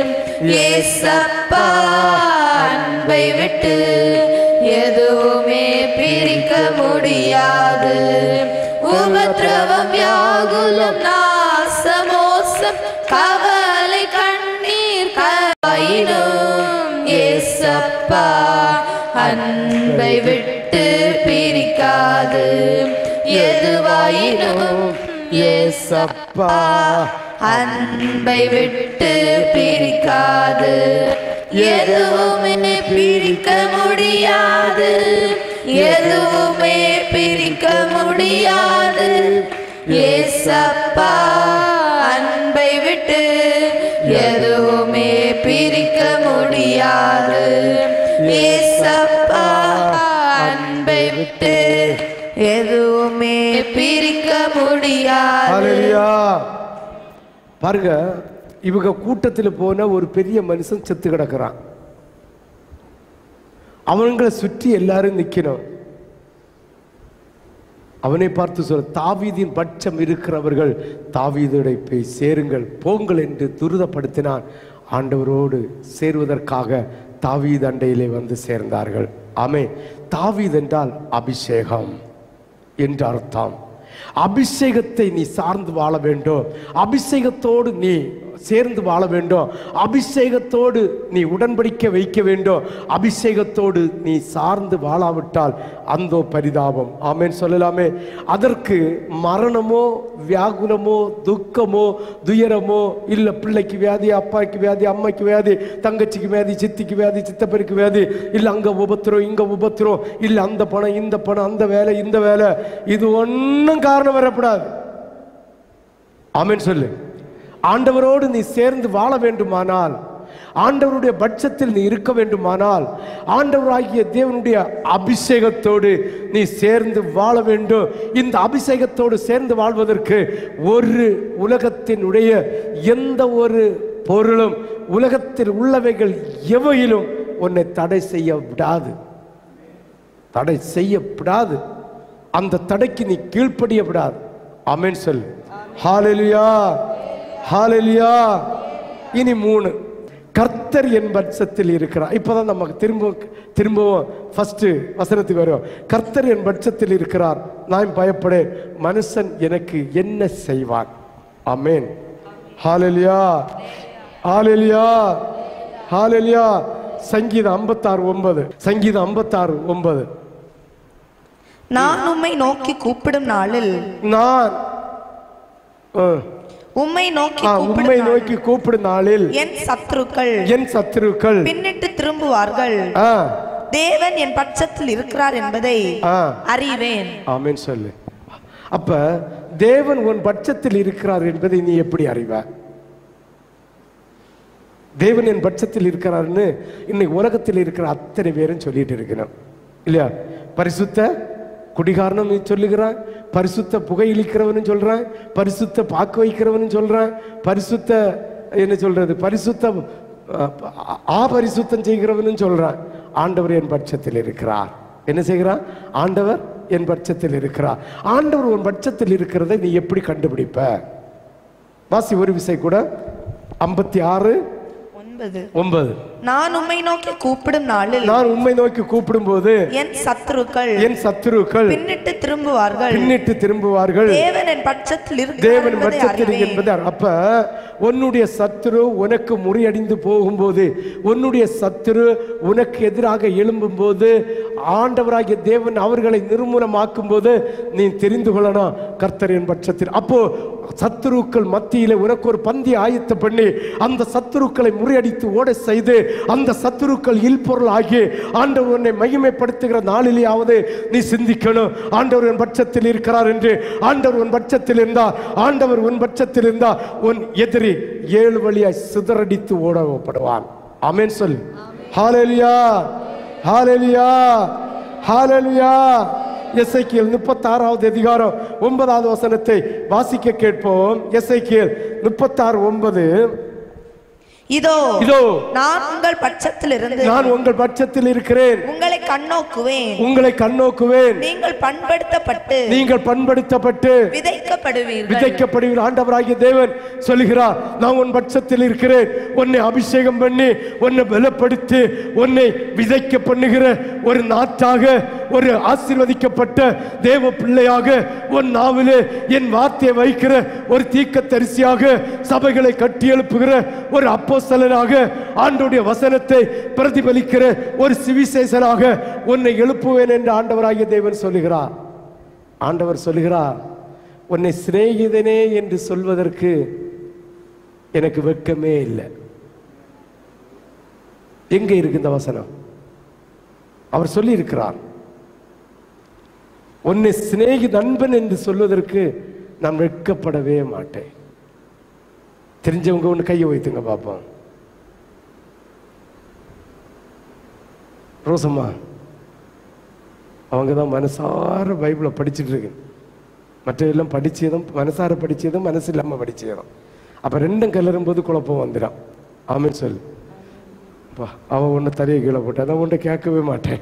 ஏசப்பா அன்பை விட்டு எதுவுமே பிரிக்க முடியாது உபத்திரவம் வியாகுலம் நாசமோசம் கவலை கண்ணீர் கவாயினும் ஏசப்பா அன்பை விட்டு பிரிக்காது எதுவாயினும் ஏசப்பா அன்பை விட்டு பிரிக்காது எதுவுமே பிரிக்க முடியாது எதுவுமே பிரிக்க முடியாது ஏசப்பா அன்பை விட்டு எதுவுமே பிரிக்க முடியாது ஏசப்பா அன்பை விட்டு எதுவுமே பிரிக்க முடியாது ஹalleluya பாருங்க இவங்க கூட்டத்தில் போன ஒரு பெரிய மனுஷன் செத்து கிடக்குறான் அவங்களை சுற்றி எல்லாரும் நிக்கணும் அவனை பார்த்து சொல்ல தாவீதின் பட்சம் இருக்கிறவர்கள் தாவீதோட போய் சேருங்கள் போங்கள் என்று துரிதப்படுத்தினான் ஆண்டவரோடு சேருவதற்காக தாவீது அண்டையிலே வந்து சேர்ந்தார்கள் ஆமே தாவீது என்றால் அபிஷேகம் என்று அர்த்தம் அபிஷேகத்தை நீ சார்ந்து வாழ வேண்டும் அபிஷேகத்தோடு நீ சேர்ந்து வாழ வேண்டும் அபிஷேகத்தோடு நீ உடன்படிக்கை வைக்க வேண்டும் அபிஷேகத்தோடு நீ சார்ந்து வாழாவிட்டால் அந்தோ பரிதாபம் ஆமென் சொல்லலாமே அதற்கு மரணமோ வியாகுலமோ துக்கமோ துயரமோ இல்லை பிள்ளைக்கு வியாதி அப்பாய்க்கு வியாதி அம்மைக்கு வியாதி தங்கச்சிக்கு வியாதி சித்திக்கு வியாதி சித்தப்பருக்கு வியாதி இல்லை அங்கே உபத்திரம் இங்கே உபத்திரம் இல்லை அந்த பணம் இந்த பணம் அந்த வேலை இந்த வேலை இது ஒன்றும் காரணம் வரக்கூடாது ஆமென் சொல்லு ஆண்டவரோடு நீ சேர்ந்து வாழ வேண்டுமானால் ஆண்டவருடைய பட்சத்தில் நீ இருக்க வேண்டுமானால் ஆண்டவராகிய தேவனுடைய அபிஷேகத்தோடு நீ சேர்ந்து வாழ வேண்டும் இந்த அபிஷேகத்தோடு சேர்ந்து வாழ்வதற்கு ஒரு உலகத்தினுடைய எந்த ஒரு பொருளும் உலகத்தில் உள்ளவைகள் எவையிலும் உன்னை தடை செய்ய விடாது தடை செய்யப்படாது அந்த தடைக்கு நீ கீழ்ப்படிய விடாது ஆமென் சொல் ஹாலெலுயா ஹாலெலுயா இனி மூணு கர்த்தர் என் பட்சத்தில் இருக்கிறார் இப்போதான் நமக்கு திரும்ப திரும்பவும் ஃபர்ஸ்ட் வசனத்துக்கு வரும் கர்த்தர் என் பட்சத்தில் இருக்கிறார் நான் பயப்படேன் மனுஷன் எனக்கு என்ன செய்வான் ஆமென் ஹாலெலுயா ஹாலெலுயா ஹாலெலுயா சங்கீதம் ஐம்பத்தாறு ஒன்பது சங்கீதம் ஐம்பத்தாறு ஒன்பது நான் உம்மை நோக்கி கூப்பிடும் நாளில் நான் ஆ, உம்மை நோக்கி ஆ, கூப்பிடும் உம்மை நாளில் நோக்கி கூப்பிடும் நாளில் என் சத்துருக்கள் என் சத்துருக்கள் பின்னிட்டு திரும்புவார்கள் ஆ, தேவன் என் பட்சத்தில் இருக்கிறார் என்பதை ஆ, அறிவேன் ஆமென் சொல்லு அப்ப தேவன் உன் பட்சத்தில் இருக்கிறார் என்பதை நீ எப்படி அறிவ தேவன் என் பட்சத்தில் இருக்கிறார்னு இன்னைக்கு உலகத்தில் இருக்கிற அத்தனை பேரும் சொல்லிட்டு இருக்கிறோம் இல்லையா பரிசுத்த குடிகாரனும் நீ சொல்லுகிறான் பரிசுத்த புகையிலிக்கிறவனும் சொல்றான் பரிசுத்த பாக்கு வைக்கிறவனும் சொல்றான் பரிசுத்த என்ன சொல்றது பரிசுத்த அஹ், ஆபரிசுத்தம் செய்கிறவனும் சொல்றான் ஆண்டவர் என் பட்சத்தில் இருக்கிறார் என்ன செய்கிறான் ஆண்டவர் என் பட்சத்தில் இருக்கிறார் ஆண்டவர் உன் பட்சத்தில் இருக்கிறதை நீ எப்படி கண்டுபிடிப்ப வாசி ஒரு விசை கூட ஐம்பத்தி ஆறு ஒன்பது ஒன்பது நான் உம்மை நோக்கி கூப்பிடும் நாளில் நான் உண்மை நோக்கி கூப்பிடும்போது என் சத்துருக்கள் என் சத்துருக்கள் பின்னிட்டு திரும்புவார்கள் பின்னிட்டு திரும்புவார்கள் தேவன் என் பட்சத்தில் இருக்கிறார் தேவன் என்பதை பட்சத்தில் அறிவேன் என்பது அப்ப உன்னுடைய சத்துரு உனக்கு முறியடிந்து போகும்போது உன்னுடைய சத்துரு உனக்கு எதிராக எழும்பும் போது ஆண்டவராகிய தேவன் அவர்களை நிர்மூலமாக்கும் போது நீ தெரிந்து கொள்ளணும் கர்த்தரின் பட்சத்தில் அப்போ சத்துருக்கள் மத்தியில உனக்கு ஒரு பந்தி ஆயத்த பண்ணி அந்த சத்துருக்களை முறியடித்து ஓட செய்து அந்த சத்துருக்கள் இல்பொருள் ஆகி ஆண்டவர் உன்னை மகிமைப்படுத்துகிற நாளிலேயாவது நீ சிந்திக்கணும் ஆண்டவர் உன் பட்சத்தில் இருக்கிறார் என்று ஆண்டவர் உன் பட்சத்தில் இருந்தா ஆண்டவர் உன் பட்சத்தில் இருந்தா உன் எதிரி ஏழு வழியாய் சிதறடித்து ஓடப்படுவான் ஆமென் சொல் ஹalleluya ஹalleluya ஹalleluya எசைக்கியல் முப்பத்தாறாவது அதிகாரம் ஒன்பதாவது வசனத்தை வாசிக்க கேட்போம் எசைக்கியல் முப்பத்தாறு ஒன்பது இதோ இதோ நான் உங்கள் பட்சத்தில் இருந்து நான் உங்கள் பட்சத்தில் இருக்கிறேன் உங்களை கண்ணோக்குவேன் உங்களை கண்ணோக்குவேன் நீங்கள் பண்படுத்தப்பட்டு நீங்கள் பண்படுத்தப்பட்டு விதைக்கப்படுவீர்கள் விதைக்கப்படுகிற ஆண்டவராகிய தேவன் சொல்லுகிறார் நான் உன் பட்சத்தில் இருக்கிறேன் உன்னை அபிஷேகம் பண்ணி உன்னை பலப்படுத்தி உன்னை விதைக்க பண்ணுகிற ஒரு நாட்டாக ஒரு ஆசீர்வதிக்கப்பட்ட தேவ பிள்ளையாக உன் நாவிலே என் வார்த்தையை வைக்கிற ஒரு தீக்க தரிசியாக சபைகளை கட்டி எழுப்புகிற ஒரு அப்போஸ்தலனாக ஆண்டோடைய வசனத்தை பிரதிபலிக்கிற ஒரு சிவிசேஷனாக உன்னை எழுப்புவேன் என்று ஆண்டவராகிய தேவன் சொல்லுகிறார் ஆண்டவர் சொல்லுகிறார் உன்னை சிநேகிதனே என்று சொல்வதற்கு எனக்கு வெட்கமே இல்லை எங்க இருக்கு இந்த வசனம் அவர் சொல்லி இருக்கிறார் உன்னை சிநேகி நண்பன் என்று சொல்வதற்கு நான் வெட்கப்படவே மாட்டேன் தெரிஞ்சவங்க ஒன்று கையை வைத்துங்க பார்ப்போம் ரோசம்மா அவங்க தான் மனசார பைபிளை படிச்சுட்டு இருக்கு மற்ற எல்லாம் படிச்சதும் மனசார படிச்சதும் மனசு இல்லாமல் படிச்சதும் அப்போ ரெண்டும் கலரும் போது குழப்பம் வந்துடும் ஆமென் சொல்லு அப்பா அவன் ஒன்று தரையை கீழே போட்டா நான் ஒன்றை கேட்கவே மாட்டேன்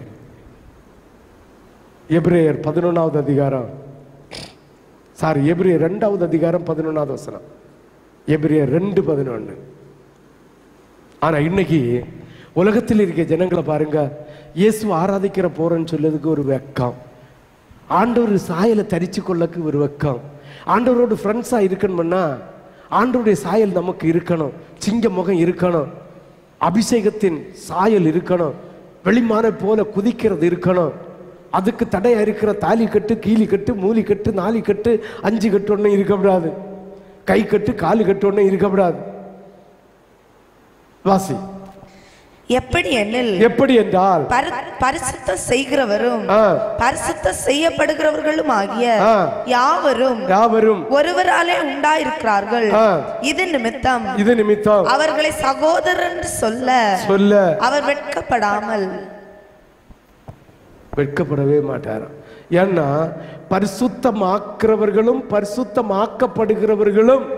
எப்ரேயர் பதினொன்றாவது அதிகாரம் சாரி எப்ரேயர் ரெண்டாவது அதிகாரம் பதினொன்றாவது வசனம் எப்ரேயர் ரெண்டு பதினொன்று ஆனா இன்னைக்கு உலகத்தில் இருக்க ஜனங்களை பாருங்க இயேசு ஆராதிக்கிற போறேன்னு சொல்லதுக்கு ஒரு வெக்கம் ஆண்டவர் சாயலை தரிச்சு கொள்ளக்கு ஒரு வெக்கம் ஆண்டவரோட ஃப்ரெண்ட்ஸா இருக்கணும்னா ஆண்டவருடைய சாயல் நமக்கு இருக்கணும் சிங்க முகம் இருக்கணும் அபிஷேகத்தின் சாயல் இருக்கணும் வெளிமான போல குதிக்கிறது இருக்கணும் அதுக்கு தடையா இருக்கிற தாலி கட்டு கீழி கட்டு மூலி கட்டு நாலி கட்டு அஞ்சு கட்டு ஒன்றும் இருக்கக்கூடாது கை கட்டு காலு கட்டு ஒன்றும் இருக்கக்கூடாது வாசி எப்படி எனில் எப்படி என்றால் பரி- பரிசுத்தம் செய்கிறவரும் ஆ, பரிசுத்தம் செய்யப்படுகிறவர்களும் ஆகிய ஆ. யாவரும் யாவரும் ஒருவராலே உண்டாயிருக்கிறார்கள் ஆ. இது நிமித்தம் இது நிமித்தம் அவர்களை சகோதரர் என்று சொல்ல சொல்ல அவர் வெட்கப்படாமல் வெட்கப்படவே மாட்டார் ஏன்னா பரிசுத்தமாக்குறவர்களும் பரிசுத்தமாக்கப்படுகிறவர்களும்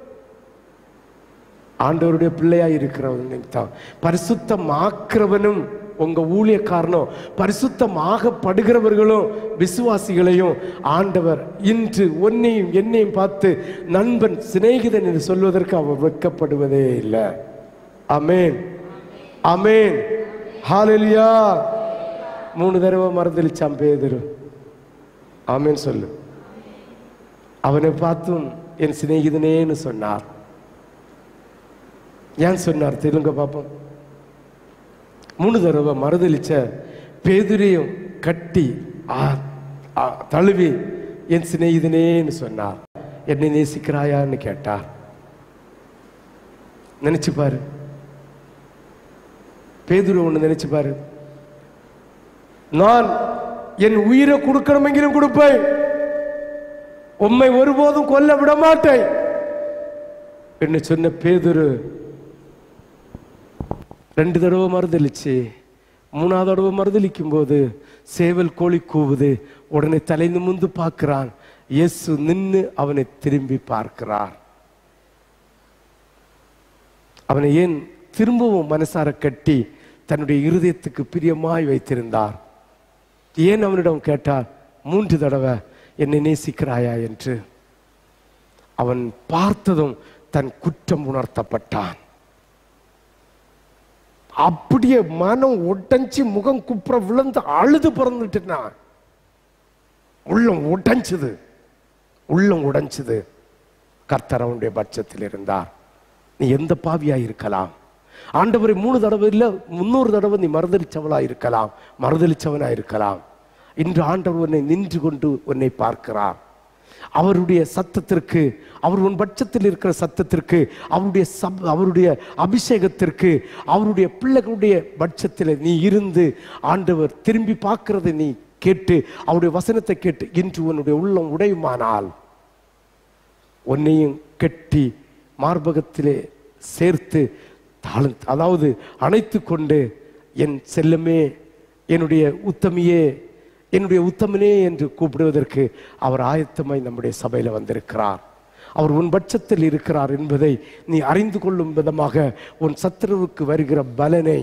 ஆண்டவருடைய பிள்ளையா இருக்கிறவன் தான் பரிசுத்தமாக்குறவனும் உங்க ஊழியக்காரனும் பரிசுத்தமாகப்படுகிறவர்களும் விசுவாசிகளையும் ஆண்டவர் இன்று உன்னையும் என்னையும் பார்த்து நண்பன் சிநேகிதன் என்று சொல்வதற்கு அவர் வெட்கப்படுவதே இல்லை அமேன் அமேன் ஹalleluya மூணு தடவை மறந்துலிச்சான் பேதுரு ஆமேன் சொல்லு அவனை பார்த்தும் என் சிநேகிதனேன்னு சொன்னார் ஏன் சொன்னார் தெலுங்க பார்ப்போம் மூணு தடவை மறுதளிச்ச பேதுரையும் கட்டி ஆ- ஆ- தழுவி என் சிநேகிதனேன்னு சொன்னார் என்னை நேசிக்கிறாயான்னு கேட்டார் நினைச்சு பாரு பேதுரு ஒண்ணு நினைச்சு பாரு நான் என் உயிரை கொடுக்கணுமெങ്കിലും கொடுப்பேன் உம்மை ஒருபோதும் கொல்ல விட மாட்டேன் என்று சொன்ன பேதுரு ரெண்டு தடவை மறுதளிச்சு மூணாவது தடவை மறுதளிக்கும் போது சேவல் கோழி கூவுது உடனே தலை நிமிர்ந்து பார்க்கிறான் இயேசு நின்னு அவனை திரும்பி பார்க்கிறார் அவனை ஏன் திரும்பவும் மனசார கட்டி தன்னுடைய இருதயத்துக்கு பிரியமாய் வைத்திருந்தார் ஏன் அவனிடம் கேட்டார் மூன்று தடவை என்னை நேசிக்கிறாயா என்று அவன் பார்த்ததும் தன் குற்றம் உணர்த்தப்பட்டான் அப்படியே மனம் உடைஞ்சு முகம் குப்புற விழுந்து அழுது பிறந்துட்டுனான் உள்ளம் உடைஞ்சது உள்ளம் உடைஞ்சது கர்த்தர் அவனுடைய பட்சத்தில் இருந்தார் நீ எந்த பாவியா இருக்கலாம் ஆண்டவரை மூணு தடவை இல்ல முன்னூறு தடவை நீ மறுதளிச்சவளா இருக்கலாம் மறுதளிச்சவனா இருக்கலாம் இன்று ஆண்டவர் உன்னை நின்று கொண்டு உன்னை பார்க்கிறார் அவருடைய சத்தத்திற்கு அவர் உன் பட்சத்தில் இருக்கிற சத்தத்திற்கு அவருடைய சப் அவருடைய அபிஷேகத்திற்கு அவருடைய பிள்ளைகளுடைய பட்சத்தில் நீ இருந்து ஆண்டவர் திரும்பி பார்க்கிறதை நீ கேட்டு அவருடைய வசனத்தை கேட்டு இன்று உன்னுடைய உள்ளம் உடையுமானால் உன்னையும் கட்டி மார்பகத்திலே சேர்த்து தாழ் அதாவது அணைத்து கொண்டு என் செல்லமே என்னுடைய உத்தமியே என்னுடைய உத்தமனே என்று கூப்பிடுவதற்கு அவர் ஆயத்தமாய் நம்முடைய சபையில் வந்திருக்கிறார் அவர் உன் பட்சத்தில் இருக்கிறார் என்பதை நீ அறிந்து கொள்ளும் விதமாக உன் சத்துருவுக்கு வருகிற பலனை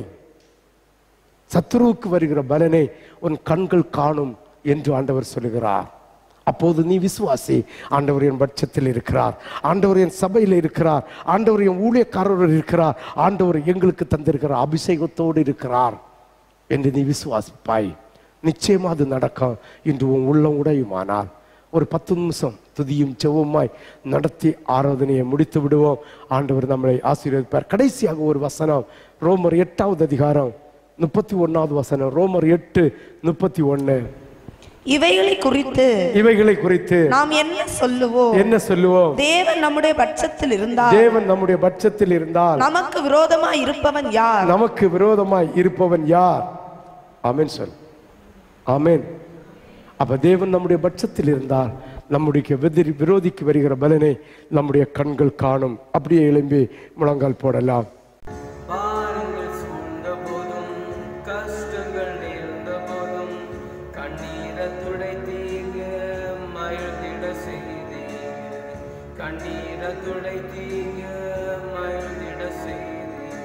சத்துருவுக்கு வருகிற பலனை உன் கண்கள் காணும் என்று ஆண்டவர் சொல்லுகிறார் அப்போது நீ விசுவாசி ஆண்டவர் என் பட்சத்தில் இருக்கிறார் ஆண்டவர் என் சபையில் இருக்கிறார் ஆண்டவர் என் ஊழியக்காரர் இருக்கிறார் ஆண்டவர் எங்களுக்கு தந்திருக்கிற அபிஷேகத்தோடு இருக்கிறார் என்று நீ விசுவாசிப்பாய் நிச்சயமா அது நடக்கும் இன்று உன் உள்ளம் உடையுமானால் ஒரு பத்து நிமிஷம் துதியும் செவ்வுமாய் நடத்தி ஆராதனையை முடித்து விடுவோம் ஆண்டவர் நம்மளை ஆசீர்வதிப்பார் கடைசியாக ஒரு வசனம் ரோமர் எட்டாவது அதிகாரம் முப்பத்தி ஒன்னாவது வசனம் ரோமர் எட்டு முப்பத்தி ஒன்னு இவைகளை குறித்து இவைகளை குறித்து நாம் என்ன சொல்லுவோம் என்ன சொல்லுவோம் தேவன் நம்முடைய பட்சத்தில் இருந்தால் தேவன் நம்முடைய பட்சத்தில் இருந்தால் நமக்கு விரோதமாய் இருப்பவன் யார் நமக்கு விரோதமாய் இருப்பவன் யார் ஆமென் சொல் ஆமென் அப்ப தேவன் நம்முடைய பட்சத்தில் இருந்தால் நம்முடைய வெதிரி விரோதிக்கு வருகிற பலனை நம்முடைய கண்கள் காணும் அப்படியே எழும்பி முழங்கால் போடலாம் பாரங்கள் சூழ்ந்த போதும் கஷ்டங்கள் நேர்ந்த போதும் கண்ணீரை துடைத்தீங்க மகிழ்ந்திட செய்தீங்க கண்ணீரை துடைத்தீங்க மகிழ்ந்திட செய்தீங்க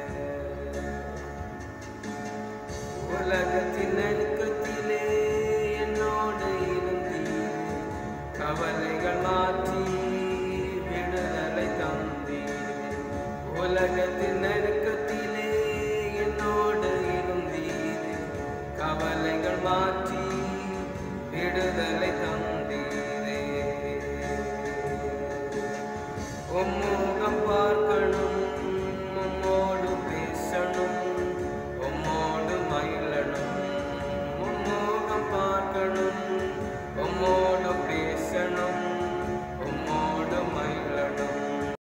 உலகத்தின் நெருக்கத்திலே என்னோடு இருந்தீங்க கவலைகள் மாற்றி விடுதலை தந்தீங்க உலகத்தின் நெருக்கத்திலே என்னோடு இருந்தீர் கவலைகள் மாற்றி விடுதலை தந்தீரே உம்முகம் பார்க்க